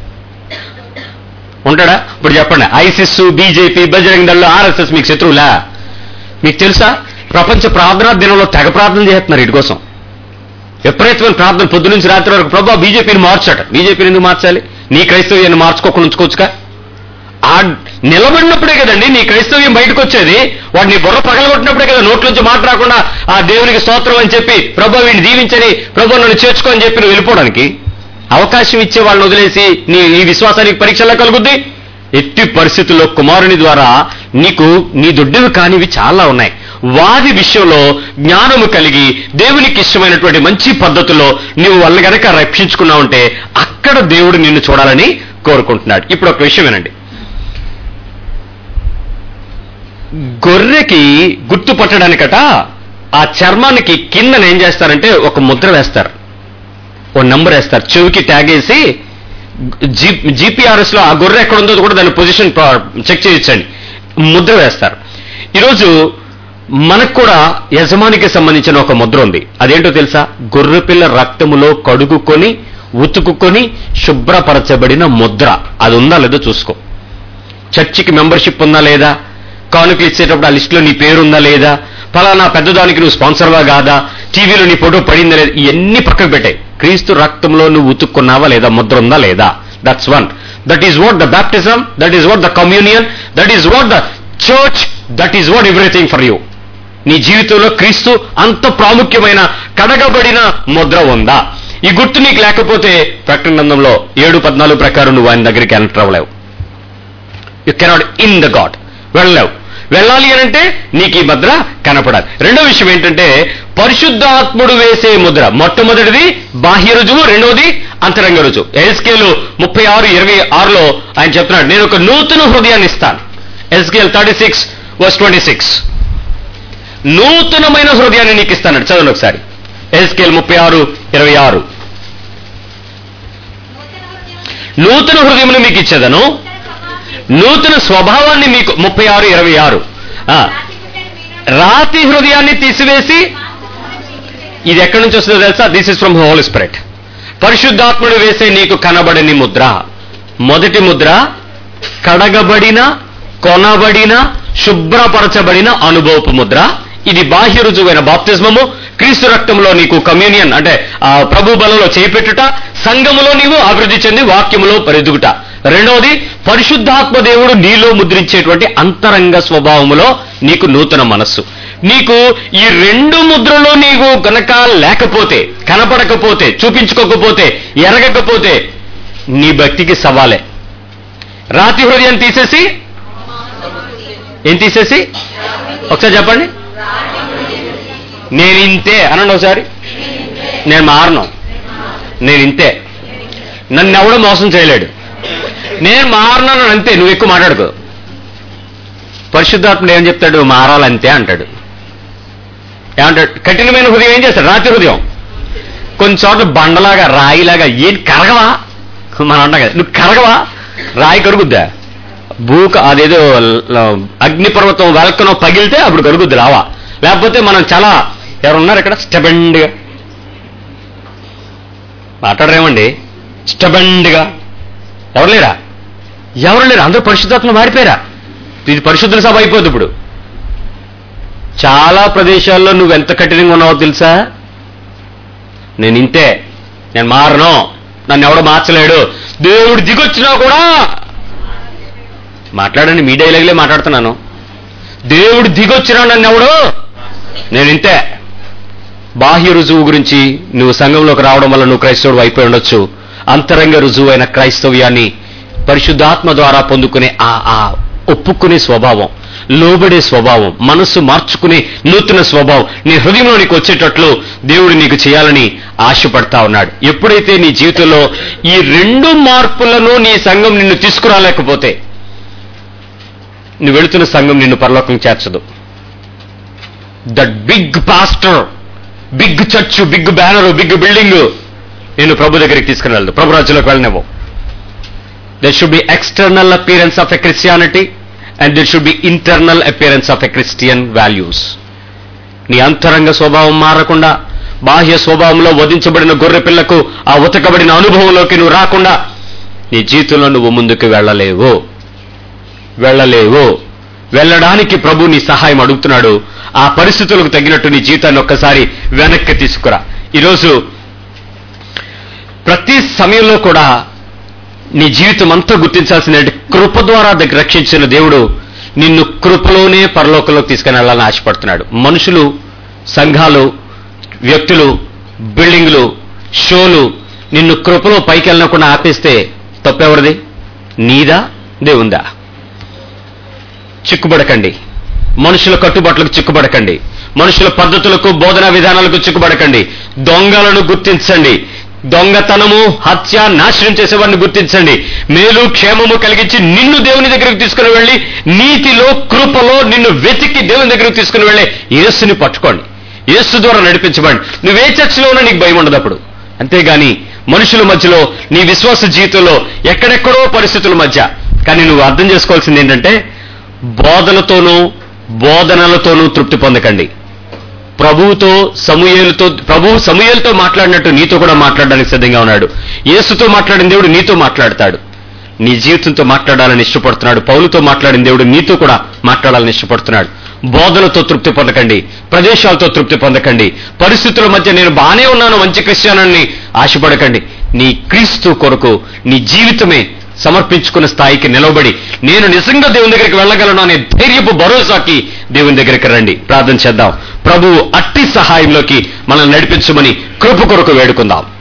ఉంటాడా ఇప్పుడు చెప్పండి ఐసిస్ బీజేపీ బజరంగ దళ్ళు ఆర్ఎస్ఎస్ మీకు శత్రువులా మీకు తెలుసా ప్రపంచ ప్రార్థనా దినంలో తెగ ప్రార్థన చేస్తున్నారు ఇటు కోసం విపరీతమైన ప్రార్థన పొద్దు నుంచి రాత్రి వరకు ప్రభా బీజేపీని మార్చట బీజేపీని ఎందుకు మార్చాలి నీ క్రైస్తవ్యాన్ని మార్చుకోకుండా ఉంచుకోవచ్చుగా ఆ నిలబడినప్పుడే కదండి నీ క్రైస్తవ్యం బయటకు వచ్చేది వాడు నీ బుర్ర పగలగొట్టినప్పుడే కదా నోట్లోంచి మాట రాకుండా ఆ దేవునికి స్తోత్రం అని చెప్పి ప్రభు వీడిని దీవించని ప్రభు నన్ను చేర్చుకో అని చెప్పి నువ్వు వెళ్ళిపోవడానికి అవకాశం ఇచ్చే వాళ్ళని వదిలేసి నీ ఈ విశ్వాసానికి పరీక్షలా కలుగుద్ది ఎట్టి పరిస్థితుల్లో కుమారుని ద్వారా నీకు నీ దొడ్డివి కానివి చాలా ఉన్నాయి వాది విషయంలో జ్ఞానము కలిగి దేవునికి ఇష్టమైనటువంటి మంచి పద్ధతిలో నువ్వు వాళ్ళని గనక రక్షించుకున్నావంటే అక్కడ దేవుడు నిన్ను చూడాలని కోరుకుంటున్నాడు ఇప్పుడు ఒక విషయం వినండి గొర్రెకి గుర్తుపట్టడానికట ఆ చర్మానికి కిందన ఏం చేస్తారంటే ఒక ముద్ర వేస్తారు ఓ నంబర్ వేస్తారు చెవికి ట్యాగ్ వేసి జీ జీపీఆర్ఎస్ లో ఆ గొర్రె ఎక్కడ ఉందో కూడా దాని పొజిషన్ చెక్ చేయించండి ముద్ర వేస్తారు ఈరోజు మనకు కూడా యజమానికి సంబంధించిన ఒక ముద్ర ఉంది అదేంటో తెలుసా గొర్రె పిల్ల రక్తములో కడుగుకొని ఉతుకుకొని శుభ్రపరచబడిన ముద్ర అది ఉందా లేదో చూసుకో చర్చికి మెంబర్షిప్ ఉందా లేదా కానుకలు ఇచ్చేటప్పుడు ఆ లిస్టులో నీ పేరు ఉందా లేదా ఫలానా పెద్దదానికి నువ్వు స్పాన్సర్వా కాదా టీవీలో నీ ఫోటో పడిందా లేదా ఇవన్నీ పక్కకు పెట్టాయి క్రీస్తు రక్తంలో నువ్వు ఉతుక్కున్నావా లేదా ముద్ర ఉందా లేదా that's one that is what the baptism that is what the communion that is what the church that is what everything for you నీ జీవితంలో క్రీస్తు అంత ప్రాముఖ్యమైన కడగబడిన ముద్ర ఉందా ఈ గుర్తు నీకు లేకపోతే ప్రకటన గ్రంథంలో ఏడు పద్నాలుగు ప్రకారం నువ్వు ఆయన దగ్గరికి ఎంటర్ అవ్వలేవు you cannot in the God వెళ్ళలేవు వెళ్ళాలి అని అంటే నీకు ఈ ముద్ర కనపడాలి రెండో విషయం ఏంటంటే పరిశుద్ధాత్ముడు వేసే ముద్ర మొట్టమొదటిది బాహ్య రుజువు రెండవది అంతరంగ రుజువు ఎస్కేలు ముప్పై ఆరు ఇరవై ఆరులో ఆయన చెప్తున్నాడు నేను ఒక నూతన హృదయాన్ని ఇస్తాను Ezekiel thirty six verse twenty six నూతనమైన హృదయాన్ని నీకు ఇస్తాను చదవండి ఒకసారి ఎస్కేల్ ముప్పై ఆరు ఇరవై ఆరు నూతన హృదయమును మీకు ఇచ్చేదను నూతన స్వభావాన్ని మీకు ముప్పై ఆరు ఇరవై ఆరు ఆ, రాతి హృదయాన్ని తీసివేసి ఇది ఎక్కడి నుంచి వస్తుందో తెలుసా this is from holy spirit పరిశుద్ధాత్ముడు వేసే నీకు కనబడని ముద్ర మొదటి ముద్ర కడగబడిన కొనబడిన శుభ్రపరచబడిన అనుభవపు ముద్ర ఇది బాహ్య రుజువైన బాప్తిజమము క్రీస్తు రక్తంలో నీకు కమ్యూనియన్ అంటే ఆ ప్రభు బలంలో చేపెట్టుట సంఘములో నీవు అభివృద్ధి చెంది వాక్యములో పరిదుగుట రెండవది పరిశుద్ధాత్మ దేవుడు నీలో ముద్రించేటువంటి అంతరంగ స్వభావములో నీకు నూతన మనస్సు నీకు ఈ రెండు ముద్రలు నీకు గనక లేకపోతే కనపడకపోతే చూపించుకోకపోతే ఎరగకపోతే నీ భక్తికి సవాలే రాతి హృదయం తీసేసి ఏం తీసేసి ఒకసారి చెప్పండి నేను ఇంతే అనండి ఒకసారి నేను మారను నేను ఇంతే నన్ను ఎవడో మోసం చేయలేడు నేను మారను అంతే నువ్వు ఎక్కువ మాట్లాడుకో పరిశుద్ధాత్ముడు ఏం చెప్తాడు మారాలంతే అంటాడు ఏమంటాడు కఠినమైన హృదయం ఏం చేస్తాడు రాతి హృదయం కొన్ని చోట్ల బండలాగా రాయిలాగా ఏం కరగవా మనం అంటాం కదా నువ్వు కరగవా రాయి కరుగుద్దా భూక అదేదో ల- అగ్నిపర్వతం వెలకనో పగిలితే అప్పుడు కరుగుద్ది రావా లేకపోతే మనం చాలా ఎవరు ఉన్నారు ఇక్కడ స్టెబెండ్గా మాట్లాడరేమండి స్టెబెండ్గా ఎవరు లేరా ఎవరు లేరు అందరూ పరిశుద్ధాత్మ మారిపోయారా ఇది పరిశుద్ధ సభ అయిపోద్ది ఇప్పుడు చాలా ప్రదేశాల్లో నువ్వు ఎంత కఠినంగా ఉన్నావో తెలుసా నేను ఇంతే నేను మారను నన్ను ఎవడో మార్చలేడు దేవుడు దిగొచ్చినా కూడా మాట్లాడండి మీ డైలాగులే మాట్లాడుతున్నాను దేవుడు దిగొచ్చినా నన్ను ఎవడు నేను ఇంతే బాహ్య రుజువు గురించి నువ్వు సంఘంలోకి రావడం వల్ల నువ్వు క్రైస్తవుడు అయిపోయి ఉండొచ్చు అంతరంగ రుజువు అయిన క్రైస్తవ్యాన్ని పరిశుద్ధాత్మ ద్వారా పొందుకునే ఆ ఆ ఒప్పుకునే స్వభావం లోబడే స్వభావం మనస్సు మార్చుకునే నూతన స్వభావం నీ హృదయంలోనికి వచ్చేటట్లు దేవుడు నీకు చేయాలని ఆశపడతా ఉన్నాడు ఎప్పుడైతే నీ జీవితంలో ఈ రెండు మార్పులను నీ సంఘం నిన్ను తీసుకురాలేకపోతే నువ్వు వెళుతున్న సంఘం నిన్ను పరలోకం చేర్చదు that big pastor big church big banner big building నేను ప్రభు దగ్గరికి తీసుకుని వెళ్దు ప్రభు రాజ్యంలోకి వెళ్ళనివ్వు there should be external appearance of a Christianity and there should be internal appearance of a Christian values నీ అంతరంగ స్వభావం మారకుండా బాహ్య స్వభావంలో వధించబడిన గొర్రె పిల్లకు ఆ ఉతకబడిన అనుభవంలోకి నువ్వు రాకుండా నీ జీవితంలో నువ్వు ముందుకు వెళ్ళలేవు వెళ్ళలేవు వెళ్ళడానికి ప్రభు నీ సహాయం అడుగుతున్నాడు ఆ పరిస్థితులకు తగినట్టు నీ జీవితాన్ని ఒక్కసారి వెనక్కి తీసుకురా ఈరోజు ప్రతి సమయంలో కూడా నీ జీవితం అంతా గుర్తించాల్సిన కృప ద్వారా దగ్గర రక్షించిన దేవుడు నిన్ను కృపలోనే పరలోకంలోకి తీసుకుని వెళ్ళాలని ఆశపడుతున్నాడు మనుషులు సంఘాలు వ్యక్తులు బిల్డింగ్లు షోలు నిన్ను కృపలో పైకి వెళ్ళకుండా ఆపేస్తే తప్పెవరిది నీదా దేవుందా చిక్కుబడకండి మనుషుల కట్టుబాట్లకు చిక్కుబడకండి మనుషుల పద్ధతులకు బోధనా విధానాలకు చిక్కుబడకండి దొంగలను గుర్తించండి దొంగతనము హత్య నాశనం చేసేవారిని గుర్తించండి మేలు క్షేమము కలిగించి నిన్ను దేవుని దగ్గరికి తీసుకుని వెళ్ళి నీతిలో కృపలో నిన్ను వెతికి దేవుని దగ్గరికి తీసుకుని వెళ్ళే యేసుని పట్టుకోండి యేసు ద్వారా నడిపించబడి నువ్వే చర్చలో ఉన్నా నీకు భయం ఉండదు అప్పుడు అంతేగాని మనుషుల మధ్యలో నీ విశ్వాస జీవితంలో ఎక్కడెక్కడో పరిస్థితుల మధ్య కానీ నువ్వు అర్థం చేసుకోవాల్సింది ఏంటంటే బోధనతోనూ బోధనలతోనూ తృప్తి పొందకండి ప్రభువుతో సమూయేలుతో ప్రభువు సమూయేలుతో మాట్లాడినట్టు నీతో కూడా మాట్లాడడానికి సిద్ధంగా ఉన్నాడు యేసుతో మాట్లాడిన దేవుడు నీతో మాట్లాడతాడు నీ జీవితంతో మాట్లాడాలని ఇష్టపడుతున్నాడు పౌలుతో మాట్లాడిన దేవుడు నీతో కూడా మాట్లాడాలని ఇష్టపడుతున్నాడు బోధనతో తృప్తి పొందకండి ప్రదేశాలతో తృప్తి పొందకండి పరిస్థితుల మధ్య నేను బానే ఉన్నాను మంచి క్రిస్టియానని ఆశపడకండి నీ క్రీస్తు కొరకు నీ జీవితమే సమర్పించుకున్న స్థాయికి నిలవబడి నేను నిజంగా దేవుని దగ్గరికి వెళ్ళగలను అనే ధైర్యపు భరోసాకి దేవుని దగ్గరికి రండి ప్రార్థన చేద్దాం ప్రభువు అట్టి సహాయంలోకి మనల్ని నడిపించమని కృప కొరకు వేడుకుందాం